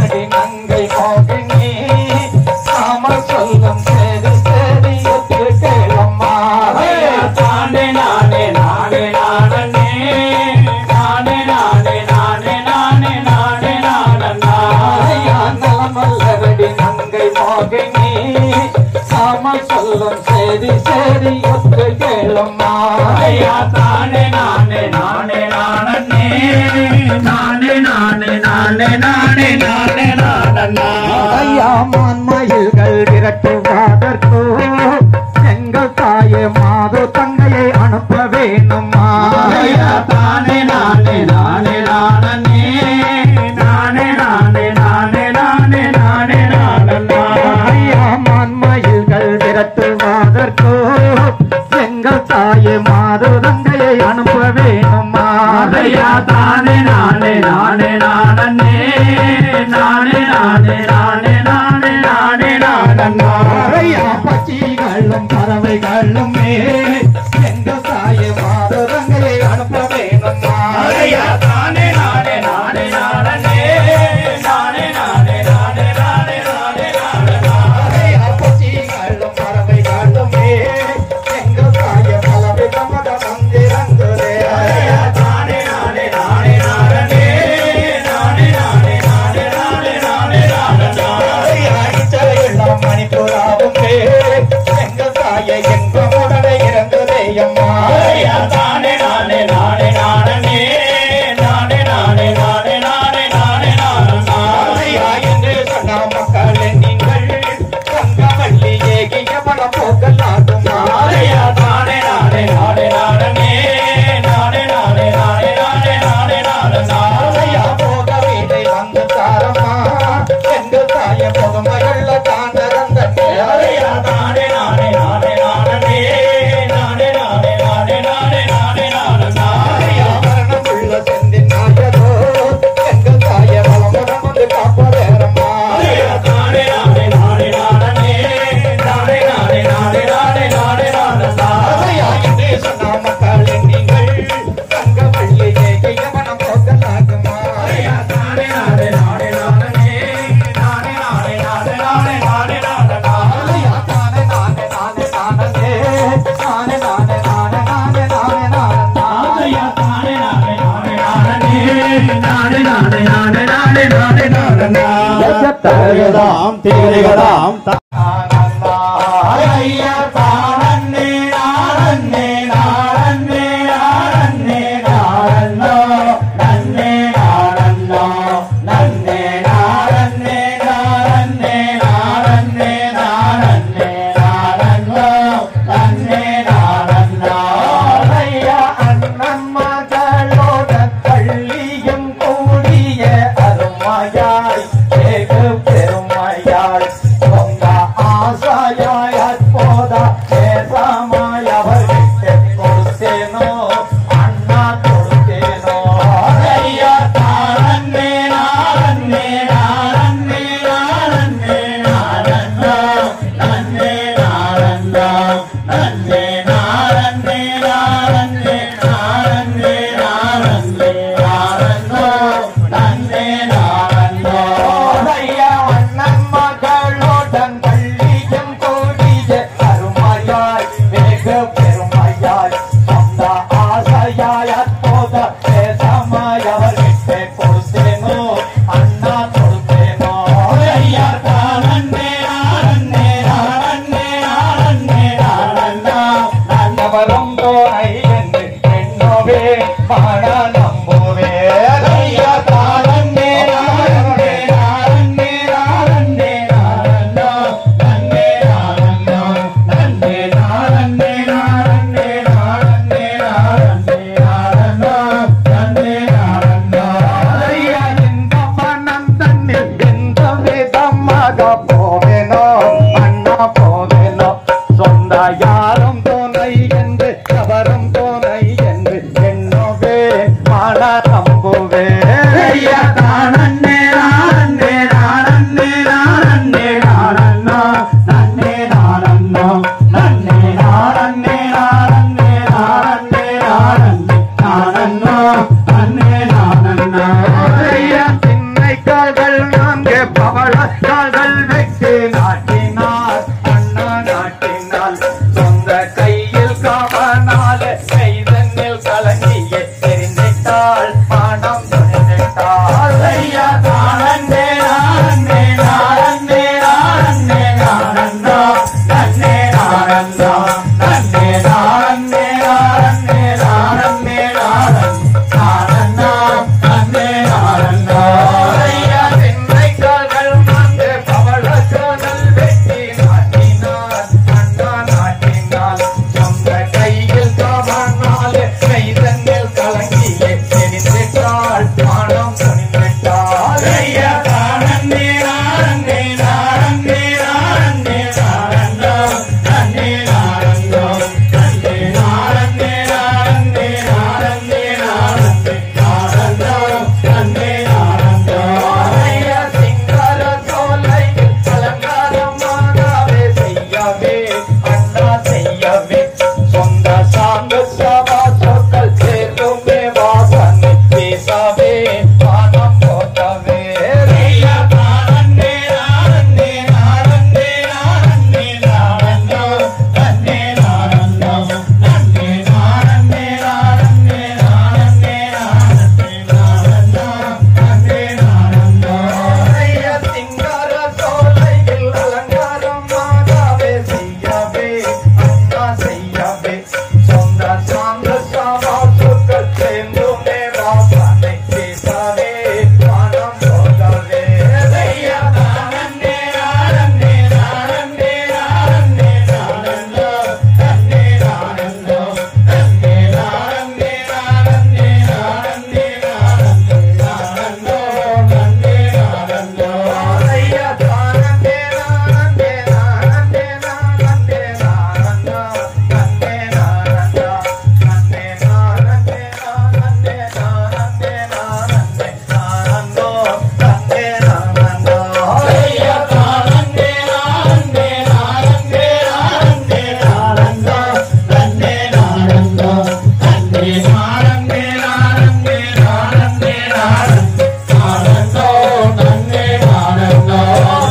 சொல்லும் சரி சரி ஒத்து கேளம்மா நானே நானே நானே நானே நானே நானே நானே நானே நானே நானே ஐயா நலமல்லரடி நங்கை மோகினி சாம சொல்லும் சரி சரி ஒத்து கேளம்மா ஐயா தானே நானே நானே நானே நானே நானே நானே நானே நானே நானே ஐயா மான்மயில்கள் விரட்டுவாதற்கோ எங்கள் தாயே மாது தங்கையை அனுப்ப வேணுமா ஐயா தானே நானே நானே நானே நானே நானே நானே நானே நானே நானே ஐயா மான்மயில்கள் விரட்டுவாதற்கோ எங்கள் தாயே மாது தங்கையை அனுப்ப வேணுமா ஐயா தானே நானே நானே நானே நானே நானே நானே நானே நானே நானே ஐயா பச்சிகளும் பறவைகளும் எங்கள் தாயே மாது தங்கையை அனுப்ப வேணுமா ஐயா தானே நானே நானே நானே நானே நானே நானே நானே நானே நானே பச்சிகளும் பறவைகளும் எங்கள் தாயே பலவை தமத மந்திரங்களே ஐயா தானே நானே நானே நானே நானே நானே நானே நானே நானே நானே மணிப்புறாவும் எங்கள் தாயை என்பமுடனே இறந்ததே அம்மா ஐயா தானே நானே நானே நானே நானே நானே நானே நானே நானே நானே என்று சொன்ன மக்கள் நீங்கள் தங்கமல்லி ஏகிய பல போக்கல்லாகுமா ஐயா தானே நானே நானே நானே நானே நானே நானே நானே நானே நானே ஐயா போக வீட்டை வந்து தாரம்மா எங்கள் தாய பொதுமையுள்ள தாண்டரந்த ஐயா தானே நானே நானே நானே நானே நானே நானே நானே நானே நானே மரணமுள்ள செந்தின் நாயதோ எங்கள் தாய வளமுடன் வந்து காப்பதேரம்மா ஐயா தானே நானே நானே நானே நானே நானே நானே நானே நானே நானே ஐயா என்று சொன்ன மக்கள் நீங்கள் தங்கமல்லி ஏகிய மனம் போக்கல்லாகுமா ஐயா தானே நானே நானே நானே நானே நானே நானே நானே நானே நானே ஐயா தானே நானே நானே நானே நானே நானே நானே நானே நானே நானே ஐயா தானே நானே நானே நானே நானே நானே நானே நானே நானே நானே தருகதாம் தீருகதாம் ஐயா தானே நானே நானே நானே நானோ நன்னே நானோ நன்னே நானே நானே நானே நானே நானோ நன்னே நானோ ஐயா அண்ணன் மகளோட கள்ளியும் கூடிய அருமையாய் வெகு பெருமையாய் பொங்கா பார்க்க போவேனோ அண்ணா போவேனோ சொந்த யாரும் துணை என்று எவரும் துணை என்று என்னவே மன நம்புவே ஐயா தானே நானே நானே நானே நானண்ணா நன்னே நானண்ணா நன்னே நானே நானே நானே நானே நானண்ணா நன்னே நானண்ணா ஐயா திண்ணை கால்கள் நான்கு பவள கால்கள் வைத்து நாட்டினார் அண்ணா நாட்டினால் சொந்த கையில் காவனால கைதனில் கலங்கிய தெரிந்திட்டாள் மனம் துணிந்திட்டாள் ஐயா தானே நானே நானே நானே நானண்ணா நன்னே நானண்ணா நன்னே நானே நானே நானே நானண்ணா நன்னே நானண்ணா ஐயா திண்ணை கால்கள் நான்கு பவள கால்கள் வெட்டி நாட்டினார் அண்ணா நாட்டினால் சொந்த கையில் காவனால கைதனில் கலங்கிய தெரிந்திட்டாள் மனம் துணிந்திட்டாள் ஐயா தானே நானே நானே நானே நானண்ணா நன்னே நானண்ணா நன்னே நானே நானே நானே நானே நானண்ணா நன்னே நானண்ணா ஐயா சிங்கார சோலையில் அலங்காரமாகவே செய்யவே அண்ணா செய்யவே சொந்த சாங்கு சவா சொற்கள் சேர்ந்துமே வாசனை பேசவே பானம் போட்டவே ஐயா தானே நானே நானே நானே நானண்ணா நன்னே நானண்ணா நன்னே நானே நானே நானே நானே நானண்ணா நன்னே நானண்ணா ஐயா சிங்கார சோலையில் அலங்காரமாகவே செய்யவே அண்ணா செய்யவே சொந்த சாங்கு சவா சொற்கள் சேர்ந்துமே வாசனை பேசவே பானம் போட்டவே ஐயா தானே நானே நானே நானே நானண்ணா நன்னே நானண்ணா நன்னே நானே நானே நானே நானே நானண்ணா நன்னே நானண்ணா ஐயா தானே நானே நானே நானே நானண்ணா நன்னே நானண்ணா நன்னே நானே நானே நானே நானே நானண்ணோ நன்னே நானண்ணா ஐயா தானே நானே நானே நானே நானண்ணா நன்னே நானண்ணா நன்னே நானே நானே நானே நானே நானண்ணா நன்னே நானண்ணா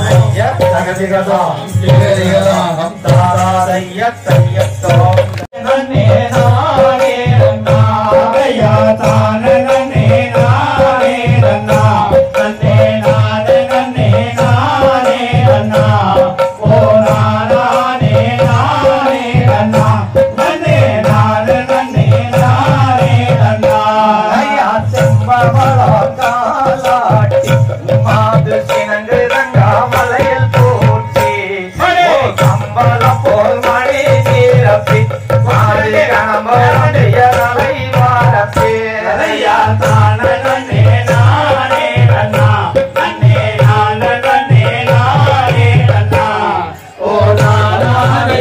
ஜகதிகதாம் ஜெகதிகதாம் தாராதைய தையத்தோம் நன்னே நானே நன்னா ஐயா தானே நன்னே நானே நன்னா நன்னே நானே நன்னே நானே நன்னா ஓ நானே நானே நன்னா நன்னே நானே நன்னே நானே நன்னா ஐயா செம்பவளோ காலாட்டி மாது சினங்கு ரங்கா மலையில் போற்றி ஓ கம்பள போல் மணி நீரப்பி மாறி கணம்பரைய நலை வாரப்பி ஐயா தானே நன்னே நானே நன்னா நன்னே நானே நன்னே நானே நன்னா ஓ நானே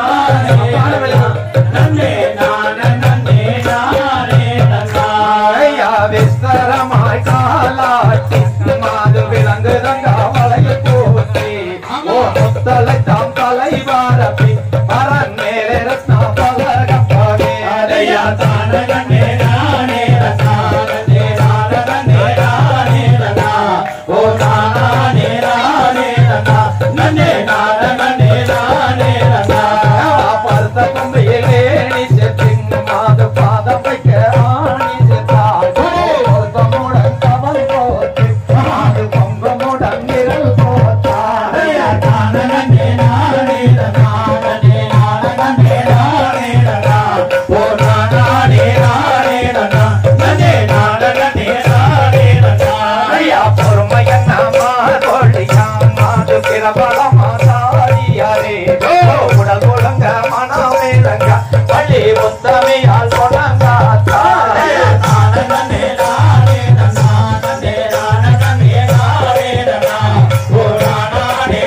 நானே நன்னே நானே நன்னே நானே நன்னா ஐயா விஸ்தரமாய் காலாட்டி மாது விலங்கு ரங்கா மலையில் போற்றி ஓ முத்தலை தாம் தலை வாரப்பி பரன் மேலே ரத்னா பலகப்பாவே ஐயா தானே நன்னே நானே நன்னா நன்னே நானே நன்னே நானே நன்னா ஓ நானே நானே நன்னா நன்னே நானே நன்னே நானே நன்னா பார்த்த கொம்பையிலே நீ செத்தின் மாது பாதம் வைக்க ஆணி செத்தாள் பொருத்தமுடன் கவல் போத்து மாது கொம்பமுடன் நிரல் போத்தாள் ஐயா தானே நன்னே நானே நன்னா நன்னே நானே நன்னே நானே நன்னா ஓ நானே நானே நன்னா நன்னே நானே நன்னே நானே நன்னா ஐயா பொறுமையன் மாதொழியான் மாது பிரபலமா சாரியாரே உடல் ஒழுங்க மனமேலங்க பள்ளி முத்தமையால் கொடங்காத்தாள் ஐயா தானே நன்னே நானே நன்னா நன்னே நானே நன்னே நானே நன்னா ஓ நானே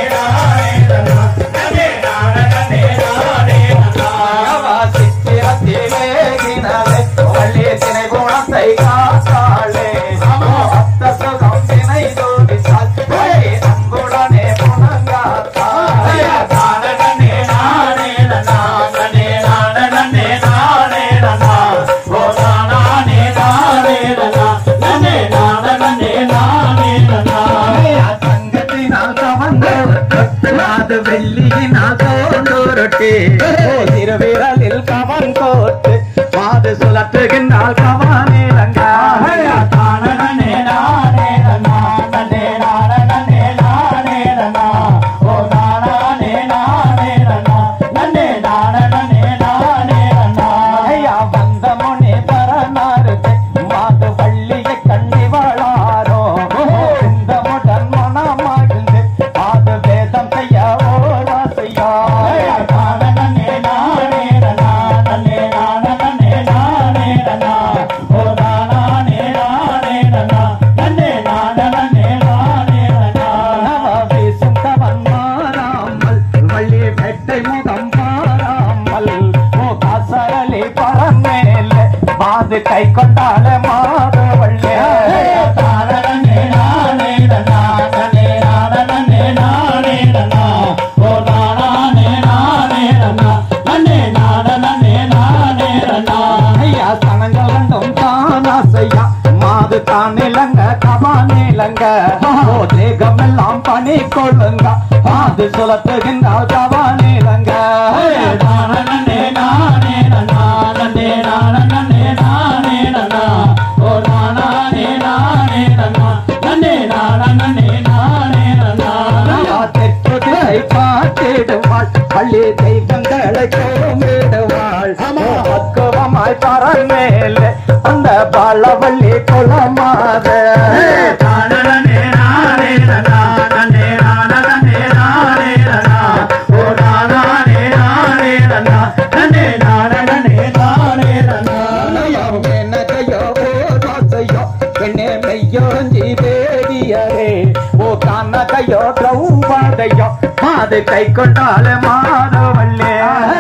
வெள்ளியினால் தோண்டுருட்டி திருவிரலில் கவன் கோட்டு மாது சுழற்றுகின்றால் கவானிலங்கா ஐயா வந்த முனி பரனாருக்கு மாது வள்ளியை கண்ணி வளாரோ இந்த முடன் மனமாகிந்து அது வேதம் செய்ய ஓரா செய்யா நவ வீசும் கவன் மாறாமல் வள்ளி வெட்டை முகம் பாராமல் ஓ காசரலி பரமேல மாது கை கொண்டால மாத வள்ளி ஐயா சனங்கள் ரெண்டும் தானா செய்யா மாது தானிலங்க கவானிலங்க ஓ தேகம் எல்லாம் பணி கொள்ளுங்க மாது சுழத்துகின்றால் கவானிலங்க ஐயா தெற்கு திசை பார்த்திடுவாள் பள்ளி தெய்வங்களை கோமிடுவாள் பக்குவமாய் பரமேலே அந்த பாலவள்ளி குலமாத என்னகையோ ஓசையோ பெண்ணே மெய்யோஞ்சி வேடியரே ஓ கண்ணகையோ திரௌபதையோ மாது கை கொண்டால மாதவள்ளே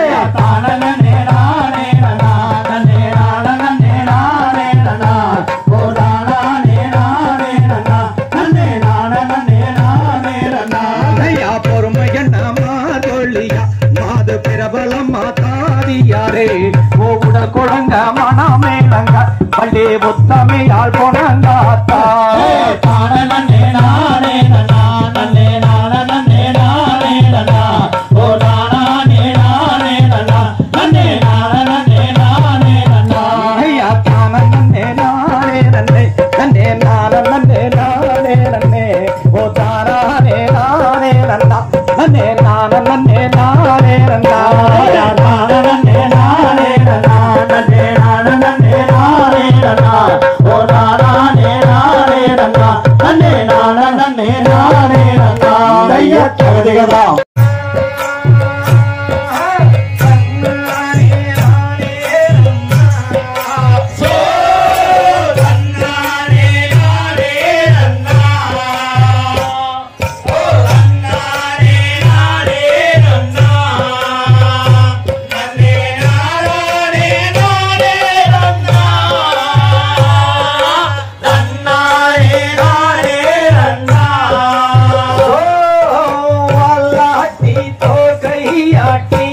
ஐயா பொறுமை என்ன மாதொழியா மாது பிரபலம் மாதாதியாரே ஓ உடல் குழங்க மனமேலங்க பள்ளி புத்தமையால் பொணங்காத்தா ஐயா தான நன்னே நானே நன்னே நன்னே நான நன்னே நானே நன்னே ஓ தானே நானே நன்னா நன்னே நான நன்னே நானே நன்னா ஐயா தகுதிகளாம் அல்லாட்டி தோகையாட்டி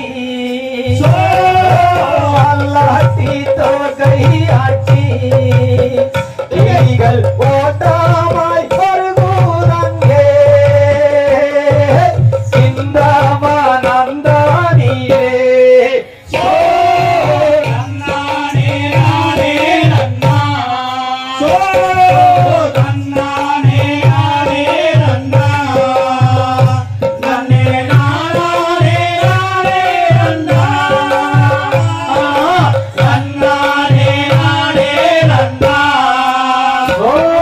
அல்லாட்டி தோகையாட்டி கிளிகள் ஓட்டாமாய் வருகூரங்கே சிந்தாமானந்தானியே ஓ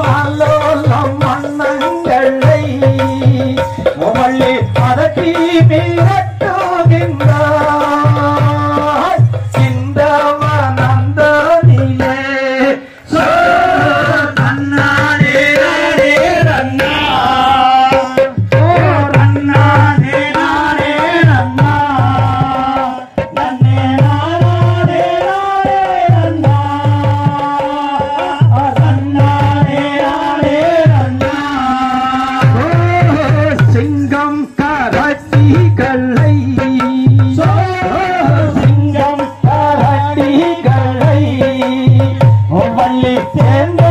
அல்லோலம் மன்னங்களை முவள்ளி அதட்டி மீறட்டுகின்றார் இந்த வனந்தனிலே சோ தன்னாரே ரே ரன்னா ஓ ரன்னாரே ரே ரன்னா நன்னே நாரே ரே ரன்னா ரன்னாரே ரே ரன்னா சிங்கம் கரட்டிகளை சிங்கம் கரட்டிகளை வள்ளி சேர்ந்து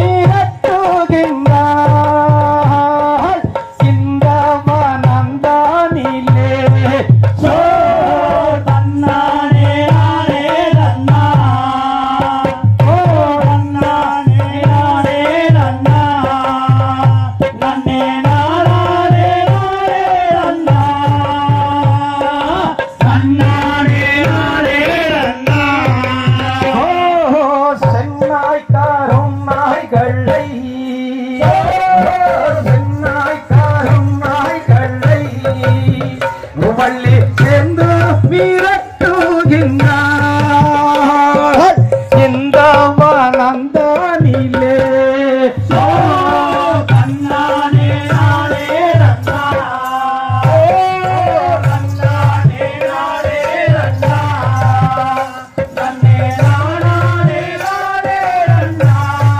மீறட்டுகின்றார் இந்த வனந்தானிலே சோ தன்னானே நானே நன்னா ஓ நன்னானே நானே நன்னா நன்னே நானே நானே நன்னா நன்னானே நானே நன்னா ஓ சென்னாய்க்காரும் நாய்களை சென்னாய்க்காரும் நாய்களை வள்ளி சேர்ந்து மீறட்டுகின்றார் இந்த வனந்தானிலே ஓ தன்னானே நானே ரன்னா ஓ தன்னானே நானே ரன்னா நன்னே நானே நானே ரன்னா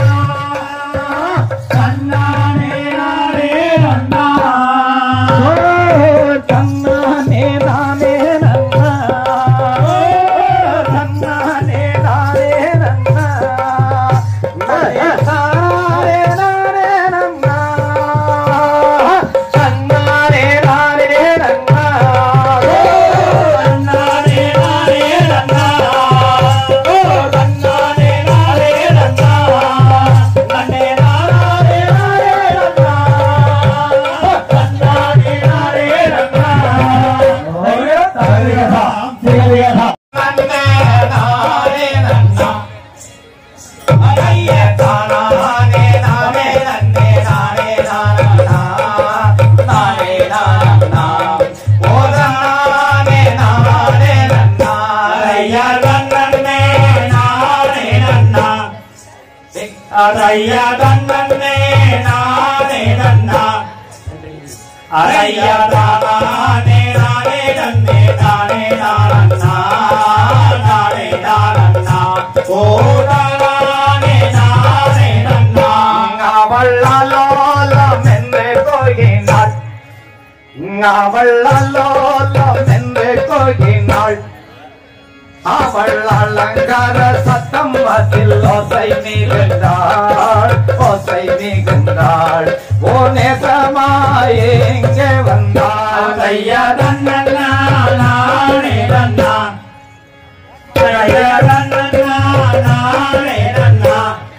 தன்னானே நானே ரன்னா ஓ தன்னானே நானே ரன்னா ஓ தன்னானே நானே ரன்னா நானே நானே ரன்னா தன்னானே நானே ரன்னா ஓ தன்னானே நானே ரன்னா ஓ தன்னானே நானே ரன்னா நன்னே நானே நானே ரன்னா தன்னானே நானே ரன்னா தரிகதா தரிகதா நன்னே நானே ரன்னா அரையே தானானே நானே நன்னே நானே நானா நானே நானா ஓதனானே நானே நன்னா அரையா நன்னே நானே நன்னா அரையா நன்னே நானே நன்னா அரையா தானானே நானே நன்னே நானே நானா நானே நானா ஓ நானே நானே நன்னா அவள் அலோலம் என்று கொள்கினாள் அவள் அலோலம் என்று கொள்கினாள் அவள் அலங்கார சத்தம் அதில் ஓசை மிகுந்தாள் ஓசை மிகுந்தாள் ஓ நேசமாய் எங்கே வந்தாள் ஐயா தன்னா நானே தன்னா ஐயா தன்னா நானே தன்னா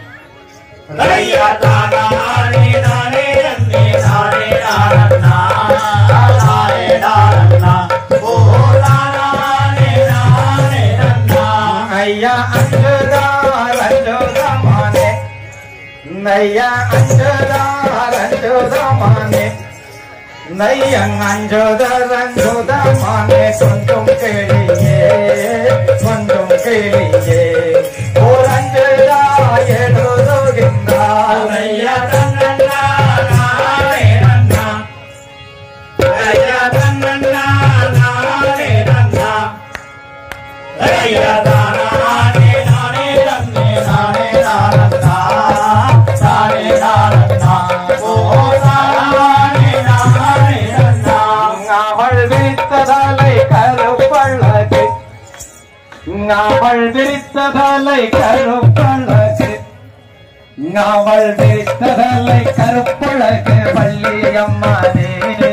ஐயா தானா நானே நானே நன்னே நானே நானன்னா நானே நானன்னா ஓ நானே நானே நன்னா ஐயா அஞ்சுதா ரஞ்சுதமானே ஐயா அஞ்சுதா ரஞ்சுதமானே நையங் அஞ்சுத ரஞ்சுதமானே கொஞ்சம் கேளியே கொஞ்சம் கேளியே ஓர் அஞ்சுதா எழுதுகின்றார் ஐயா தன்னா நானே நன்னா ஐயா தன்னா நானே நன்னா ஐயா தானே நானே நன்னே நானே நானன்னா நானே நானன்னா ஓ நானே நானே நன்னா அவள் விரித்ததலை கருப்பழகு அவள் விரித்ததலை கருப்பழகு அவள் விரித்ததலை கருப்பழகு வள்ளியம்மானே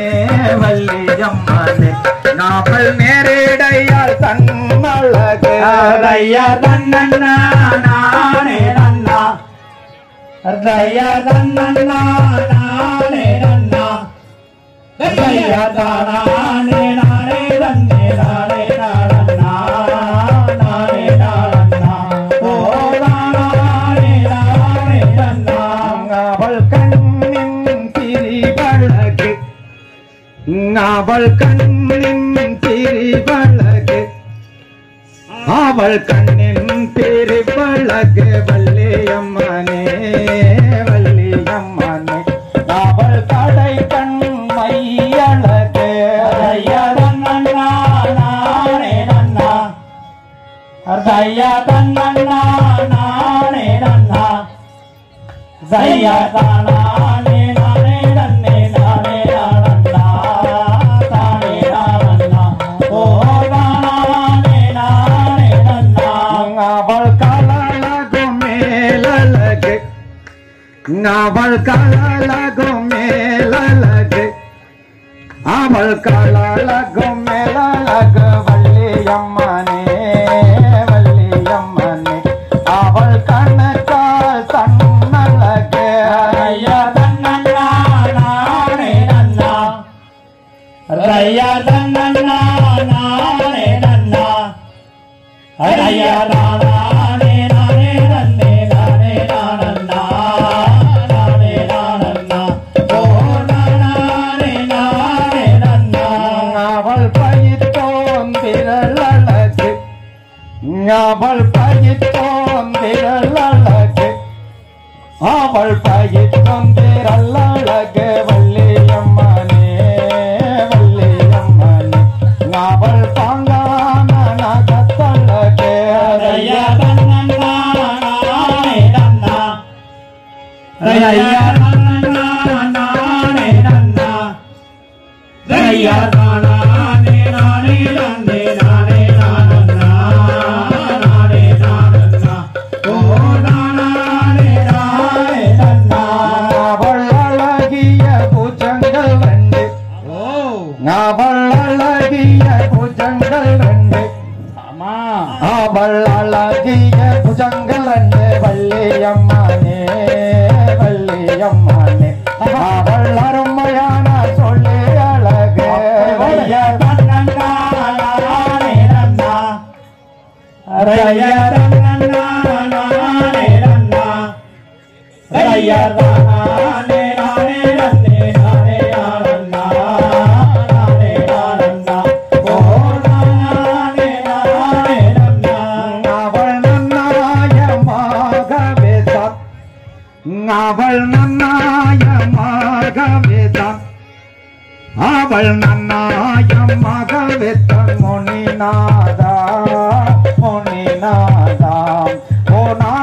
வள்ளியம்மானே நாவல் நேரிடையால் தன்னழகு ஐயா தன்னண்ணா நானே நன்னா ஐயா தன்னண்ணா நானே நன்னா ஐயா தானே நானே தன்னே நானே நானண்ணா நானே நானண்ணா ஓ நானே நானே நன்னா அவள் கண்ணின் திரிவழகு அவள் கண்ணின் திரிவழகு வள்ளியம்மனே வள்ளியம்மனே அவள் கடை கண் மையழகு அவள் கலழகு மேலழகு அவள் கலழகு மேலழகு அவள் கலழகு மேலழகு வள்ளியம்மனே வள்ளியம்மனே அவள் கணக்கால் தன்னழகு ரய்யா தன்னா நானே நன்னா ஹரையா நானே நானே நன்னே நானே நானன்னா நானே நானன்னா ஓ நானே நானே நன்னா அவள் பயித்தோன் விரலழகு அவள் பயித்தோன் விரலழகு அவள் பயித்தோன் விரலழகு வள்ளியம்மனே வள்ளியம்மனே அவள் பாங்கான நகத்தழகு ஹரையா தன்னா நானே நன்னா ஹரையா தன்னா நானே நன்னா ஹரையா நானே நானே நன்னே நானே நானன்னா நானே நானன்னா ஓ நானே நானே நன்னா அவள் அழகிய பூஜங்கள் ரெண்டு அவள் அழகிய பூஜங்கள் ரெண்டு ஆமா அவள் அழகிய புஜங்கள் ரெண்டு வள்ளியம்மனே வள்ளியம்மனே அவள் அருமையான சொல்லி அழகு ஹரையா தன்னா நானே நன்னா ஹரையா தன்னா நானே நன்னா ஹரையா நானே நானே நன்னே நானே நானன்னா நானே நானன்னா ஓ நானே நானே நன்னா அவள் நன்னாயமாகவே தான் அவள் நன்னாயமாகவே தான் அவள் நன்னாயமாகவே தான் முனிநாதா முனிநாதா ஓ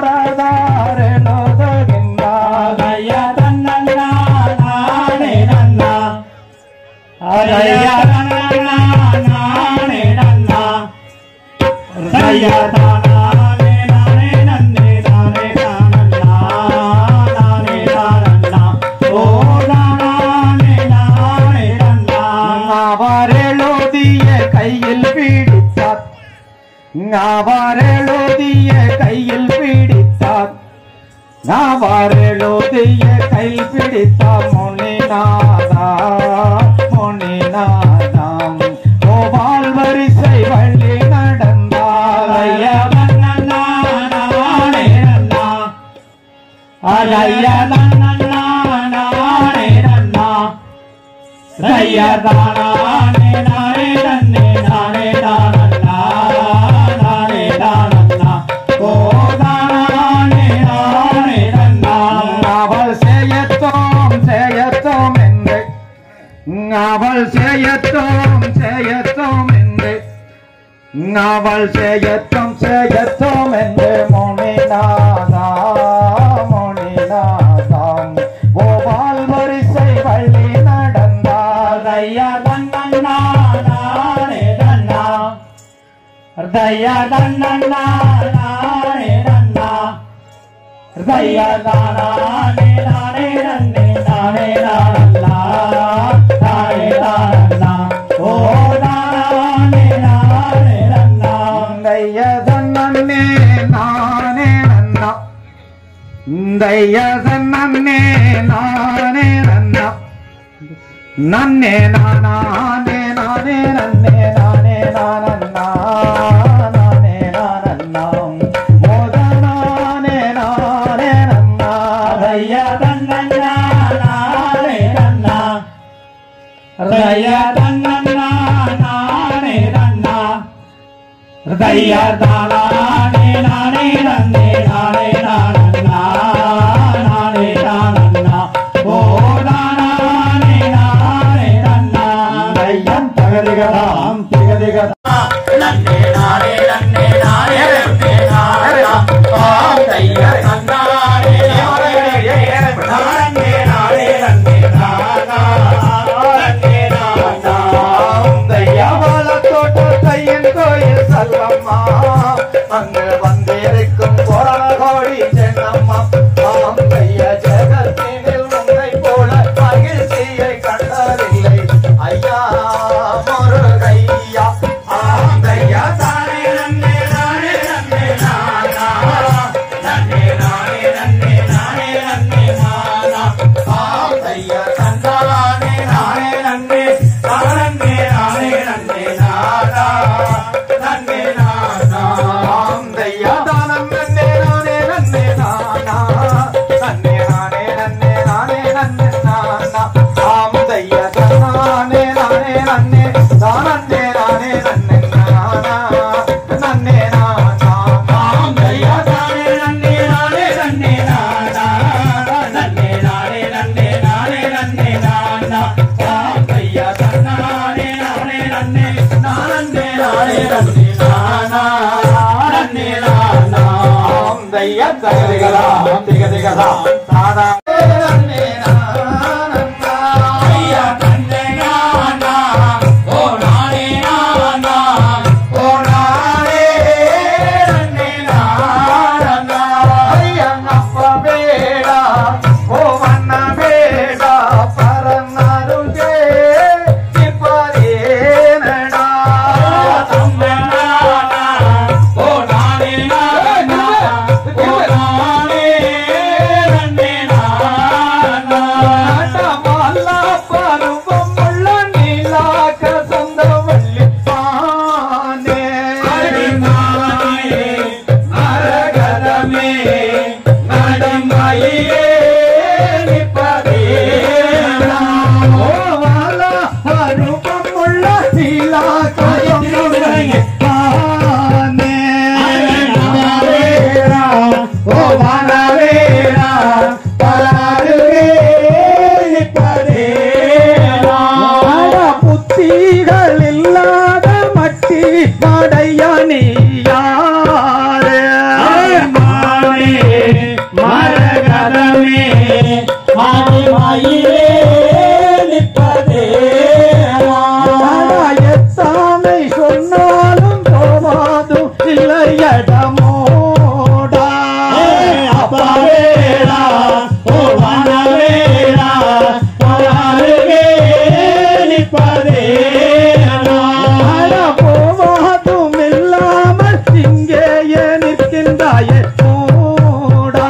நாரதாரெழுதுகின்றார் ஹரையா தன்னா நானே நன்னா ஹரையா தன்னா நானே நன்னா ஹரையா தானே நானே நன்னே நானே நானன்னா நானே நானன்னா ஓ நானே நானே நன்னா அவர் எழுதிய கையில் பிடித்தார் அவர் எழுதிய கையில் பிடித்தார் அவர் எழுதிய கையில் பிடித்தார் முனிநாதா முனிநாதாம் கோபால் வரிசை வழி நடந்தார் ஹரையா தன்னா நானே நன்னா ஹரையா தன்னா நானே நன்னா ஹரையா தானே நானே நன்னே நானே நானன்னா நானே நானன்னா ஓ தானே நானே நன்னா அவள் செய்யத்தோம் செய்யத்தோம் என்று அவள் செய்யத்தோம் செய்யத்தோம் என்று அவள் செய்யத்தோம் செய்யத்தோம் என்று மொழிநாதா மொழிநாதாம் கோபால் வரிசை வழி நடந்தார் ஹரையா தன்னா நானே நன்னா ஹரையா தன்னா நானே நன்னா ஹரையா தானே நானே நன்னே நானே நானல்லா நானே நானன்னா ஓ நானே நானே நன்னா தையதன்னே நானே நன்னா தையதன்னே நானே நன்னா நன்னே நானே நானே நன்னே நானே நானன்னா நானே நானன்னா மோதனானே நானே நன்னா ஹரையா தன்னா நானே நன்னா ஹிருதய தன்னண்ணா நானே நன்னா ஹிருதய தானே நானே நன்னே நானே நானண்ணா நானே நானண்ணா ஓ நானே நானே நன்னா ஐயம் தகதிகதாம் திகதிகதாம் நன்னே நானே நன்னே நானே நன்னே நானே ஆம் தையர் நன்னானே நானே நானே நன்னே நானா நன்னே நானா தையாவால தோட்டத்தையின் கோயில் சல்லம்மா அங்கு வந்திருக்கும் கோரண கோடி சென்னம்மா ஆம் தைய ஜெகத்தினில் உன்னை போல மகிழ்ச்சியை கண்டதில்லை ஐயா முருகையா ஆம் தையா தானே நன்னே நானே நன்னே நானா நன்னே நானே நன்னே நானே நன்னே நானா ஆம் தையர் நன்னானே நானே நன்னே நானே நானே நன்னே நானா நன்னே நானா ஆம் தையா தானம் நன்னே நானே நன்னே நானா நன்னே நானே நன்னே நானே நன்னே நானா ஆம் தையா தானே நானே நன்னே தானே நானே நன்னே நானா நன்னே நானா ஆம் தையா தானே நன்னே நானே நன்னே நானா நன்னே நானே நன்னே நானே நன்னே நானா ஆம் தையா தன்னானே நானே நன்னே நானே நானே நன்னே நானா நன்னே நானா ஆம் தையா தகதிகதாம் திகதிகதாம் தானா நன்னே நானா ஐயா தன்னே நானா ஓ நானே நானா ஓ நானே நன்னே நானா ஐயனப்ப வேடா ஓ வண்ண வேடா பரநாருகே இப்பரேனடா நடமாலா பருவம் உள்ள நீலாக சொந்தவள்ளி பானே ஓவாலா பருவம் உள்ள நீலாக சொந்தவள்ளி பானே ஓ வானவேரா பராருகே புத்திகள் இல்லாத மட்டி மடையணி யாரு எத்தானை சொன்னாலும் போவாதும் இல்லையடமோடா அட போவாதும் இல்லாமல் இங்கேயே நிற்கின்றாயே மூடா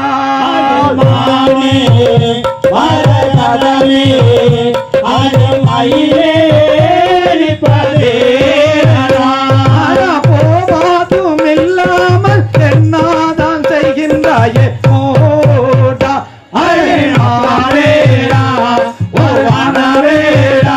அட போவாதும் இல்லாமல் என்னாதான் செய்கின்றாயே மூடா அழே நாடேடா ஒரு வானவேடா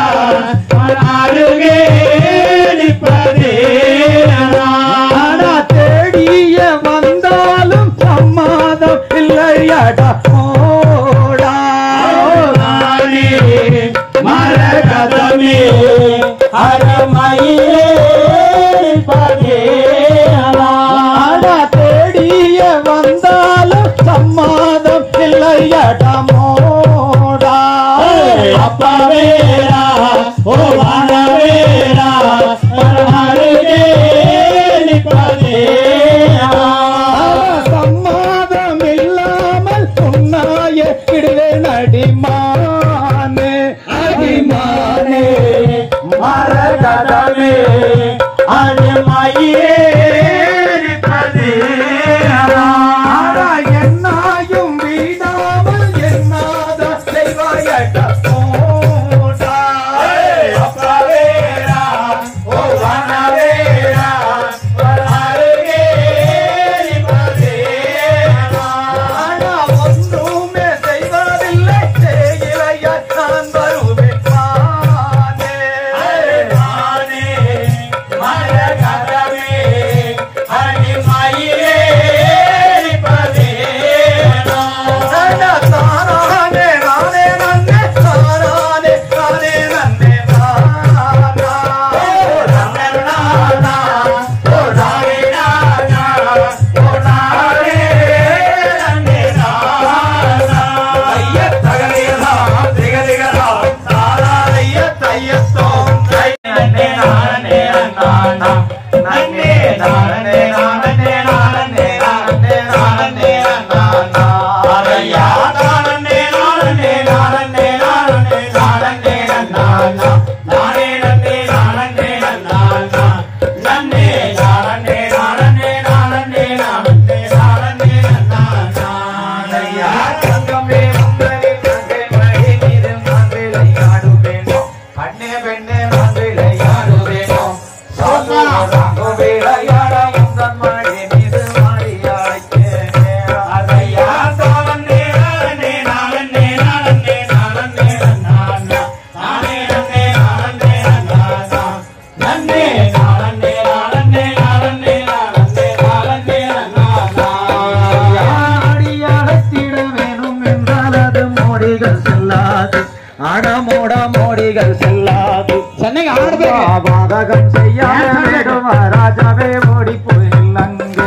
ஆனா தேடிய வந்தாலும் சம்மாதம் இல்லையடா ஓடா ஆனா தேடிய வந்தாலும் சம்மாதம் இல்லையடா மோடா அப்பவேரா ஓ வானவேரா மரஹருகே நிப்பதேரா சம்மாதம் இல்லாமல் உன்னாய இடுவே நடிமானே அடிமானே மரகதமே அடிமையே நிப்பதேரா ஆனா என்னாயும் வீடாமல் என்னாத செய்வாயடா மோடா அப்பவேரா ஓ வானவேரா மரஹருகே நிப்பதேரா ஆனா ஒன்றுமே செய்வதில்லை செய்கிறைய நான் வருவேன் நானே மோடிகள் செல்லாது அடமோட மோடிகள் செல்லாது சென்னைக்கு ஆடு பேரு பாதகம் செய்யாத வேடுவ ராஜாவே ஓடி போயில்லங்க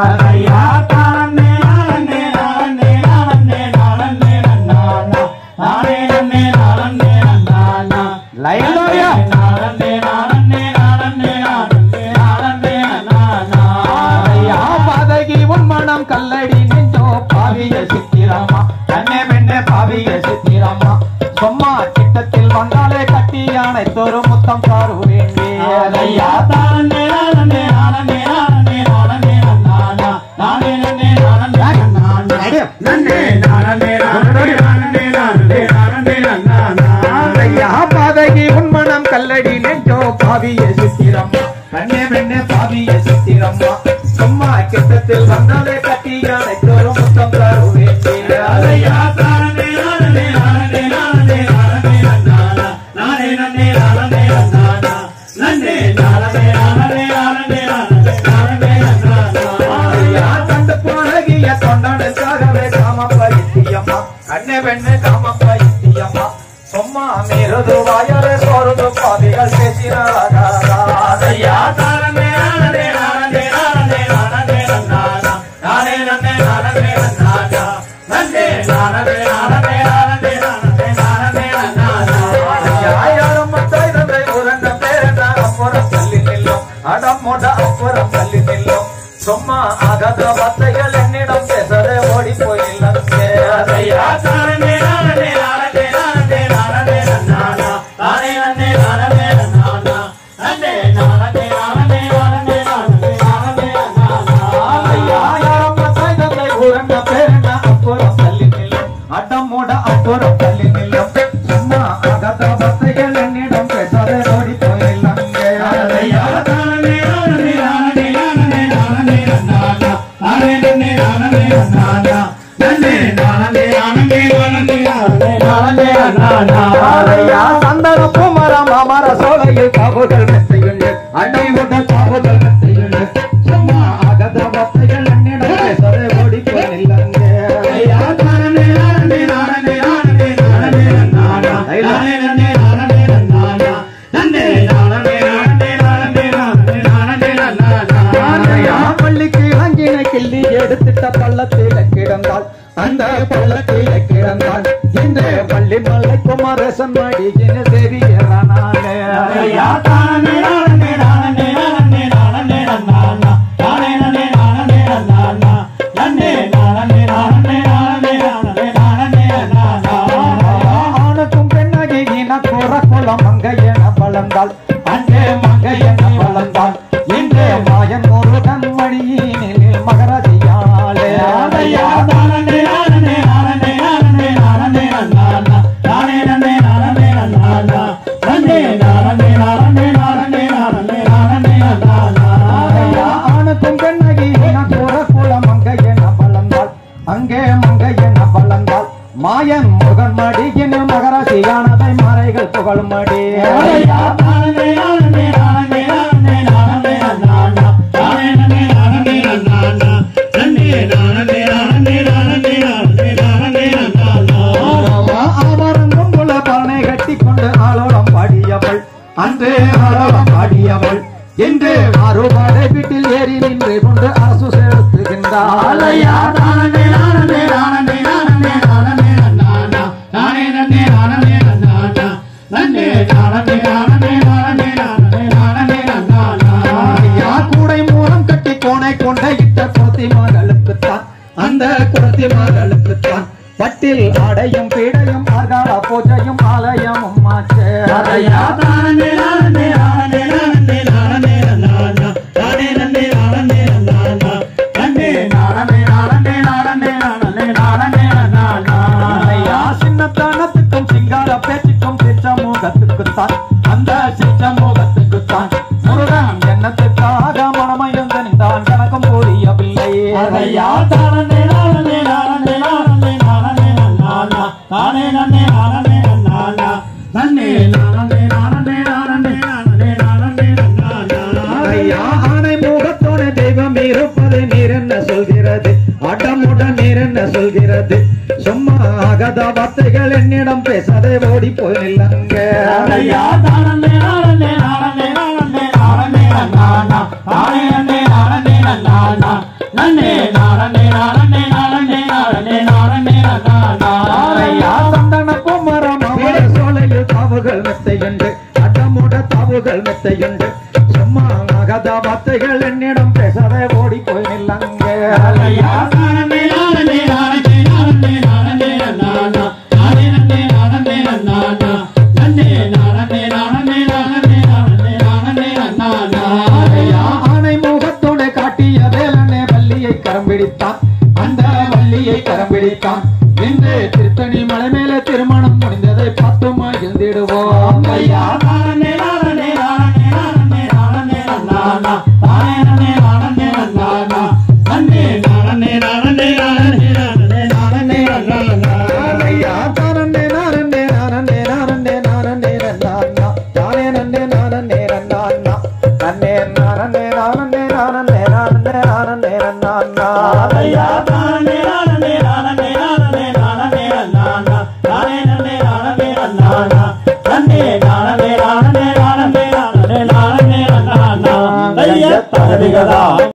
ஐயா தானே நானே நானே நானே நானே நானா நானே நானே நானே நானா லைன் லோயா நானே நானே நானே நானே நானே நானா ஐயா பாதகி உன் மனம் கல்லடி நெஞ்சோ பாவிய சித்திரம்மா கண்ணே பெண்ணே பாவிய சித்திரம்மா சும்மா கிட்டத்தில் வந்தாலே கட்டி யானை தோறு முத்தம் சாரு வேண்டி ஐயா தானே நானே நானே நானே நானே நானா நானே நானே நானே நானா நன்னே நானே நானே நானே நானே நானே நானா ஐயா பாதகி உன் மனம் கல்லடி நெஞ்சோ பாவிய சித்திரம்மா கண்ணே பெண்ணே பாவிய சித்திரம்மா சும்மா கிட்டத்தில் வந்தாலே கட்டி யானை தோறு முத்தம் சாரு வேண்டி ஐயா தானே நானே நானே நானே நானே நானா நானே நானே நானே நானா நன்னே நானே நானே நானே நானே நானே நானா ஐயா கண்டு போனகிய தொண்டனுக்காகவே காம பைத்தியம்மா கண்ணே பெண்ணே காம பைத்தியம்மா சும்மா மீறுது வாயாலே சோறுது பாவிகள் பேசினாராகாதா ஐயா தானே நானே நானே நானே நானே நானா நானே நானே நானே நானா நன்னே நானே நானே நானே நானே நானே நானா யாரும் மத்தாய் தந்தை உரண்ட பேரண்ட அப்புறம் தள்ளி நில்லும் அடமோட அப்புறம் தள்ளி நில்லும் சும்மா ஆகாத வார்த்தைகள் என்னிடம் பேசவே ஓடி போயில்லங்கே ஐயா தானே நானே நானே நானே நானே நானா நானே நானே நானே நானா நன்னே நானே நானே நானே நானே நானே நானா யாரும் மத்தாய் தந்தை உரண்ட பேரண்ட அப்புறம் தள்ளி நில்லும் அடமோட அப்புறம் தள்ளி நில்லும் சும்மா ஆகாத வார்த்தைகள் என்னிடம் பேசவே ஓடி போயில்லங்கே ஐயா தானே நானே நானே நானே நானே நானா நானே நானே நானே நானா நன்னே நானே நானே நானே நானே நானே நானா ஆரையா சந்தன பூமரம் அமர சோலையில் காவுகள் மெத்தையுண்டு அடைவுட காவுகள் மெத்தையுண்டு சும்மா அகத பத்தைகள் என்னிடம் பேசவே ஓடி போயில்லங்க ஐயா தானே நானே நானே நானே நானே நானா நானே நானே நானே நானா நன்னே நானே நானே நானே நானே நானே நானா ஆரையா பள்ளிக்கு அங்கினை கிள்ளி எடுத்துட்ட பள்ளத்தில கிடந்தாள் அந்த பள்ளத்தில கிடந்தாள் இந்த பள்ளி மலை குமாரசன் மடியின தெரியறானாலே ஐயா தானே நானே நானே நானே நானே நானா நானே நானே நானே நானா நன்னே நானே நானே நானே நானே நானே நானா ஆணுக்கும் பெண்ணாகி இன குற குலம் மங்கை என வளர்ந்தாள் அங்கே மங்கை என வளர்ந்தாள் இங்கே மாயன் முருகன் மணியினில் மகரதியாளே ஐயா தானே நானே நானே நானே நானே நானா நானே நானே நானே நானா நன்னே நானே நானே நானே நானே நானே நானா ஐயா, ஆணுக்கும் பெண்ணாகி இன குற குலம் மங்கை என வளர்ந்தாள் அங்கே மங்கை என வளர்ந்தாள் மாயன் முருகன் மடியின் மகரசியானதை மறைகள் புகழ் மடி ஐயா தானே நானே நானே நானே நானே நானா நானே நானே நானே நானா நன்னே நானே நானே நானே நானே நானே நானா அவரும் குல பானை கட்டி கொண்டு ஆளோளம் பாடியவள் அன்று ஆளோளம் பாடியவள் இன்று அறுபாடை வீட்டில் ஏறி நின்று கொண்டு அரசு செலுத்துகின்றாள் ஐயா தானே நானே நானே நானே நானே நானா நானே நானே நானே நானா நன்னே நானே நானே நானே நானே நானே நானா ஐயா கூடை மூலம் கட்டி கோணை கொண்ட இட்ட குரத்தி மகளுக்குத்தான் அந்த குரத்தி மகளுக்குத்தான் பட்டில் ஆடையும் பீடையும் ஆகார பூஜையும் ஆலயமும் ஆச்சே ஐயா தானே நானே நானே நானே நானே நானா நானே நானே நானே நானா நன்னே நானே நானே நானே நானே நானே நானா ஐயா சின்னத்தனத்துக்கும் சிங்கார பேச்சுக்கும் சிச்சமூகத்துக்குத்தான் அந்த சிச்சமூகத்துக்குத்தான் முருகன் எண்ணத்துக்காக மனமயந்த நின்றான் கணக்கும் புரியவில்லை ஐயா தானே நானே நானே நானே நானே நானா நானே நானே நானே நானா நன்னே நானே நானே நானே நானே நானே நானா ஐயா ஆணை முகத்தோட தெய்வம் இருப்பது நீர் என்ன சொல்கிறது அடமுடன் நீர் என்ன சொல்கிறது சும்மா ஆகாத ஆகாத வார்த்தைகள் என்னிடம் பேசாதே ஓடி போய் நில்லங்க ஐயா தானே நானே நானே நானே நானே நானா தானே நன்னே நானே நானா நன்னே நானே நானே நானே நானே நானே நானா ஐயா சந்தன பூமரம் அமர சோலையில் தாவுகள் மெத்தையுண்டு அட்டமுட தாவுகள் மெத்தையுண்டு சும்மா ஆகாத வார்த்தைகள் என்னிடம் பேசாதே ஓடி போய் நில்லங்க ஐயா தானே நானே நானே நானே நானே நானா தானே நன்னே நானே நானா நன்னே நானே நானே நானே நானே நானே நானா ஐயா ஆனை முகத்தோட காட்டிய வேலனே வள்ளியை கரம் பிடித்தான் அந்த வள்ளியை கரம் பிடித்தான் இன்று திருத்தணி மலை மேல திருமணம் முடிந்ததை பார்த்து மகிழ்ந்திடுவோம் ஐயா தானே நானே நானே நானே நானே நானா தானே நன்னே நானே நானா நன்னே நானே நானே நானே நானே நானே நானா ஐயா தானே நானே நானே நானே நானே நானா தானே நன்னே நானே நானா நன்னே நானே நானே நானே நானே நானே நானா ஐயா தானே நானே நானே நானே நானே நானா தானே நன்னே நானே நானா நன்னே நானே நானே நானே நானே நானே நானா ஐயா தரவிகதா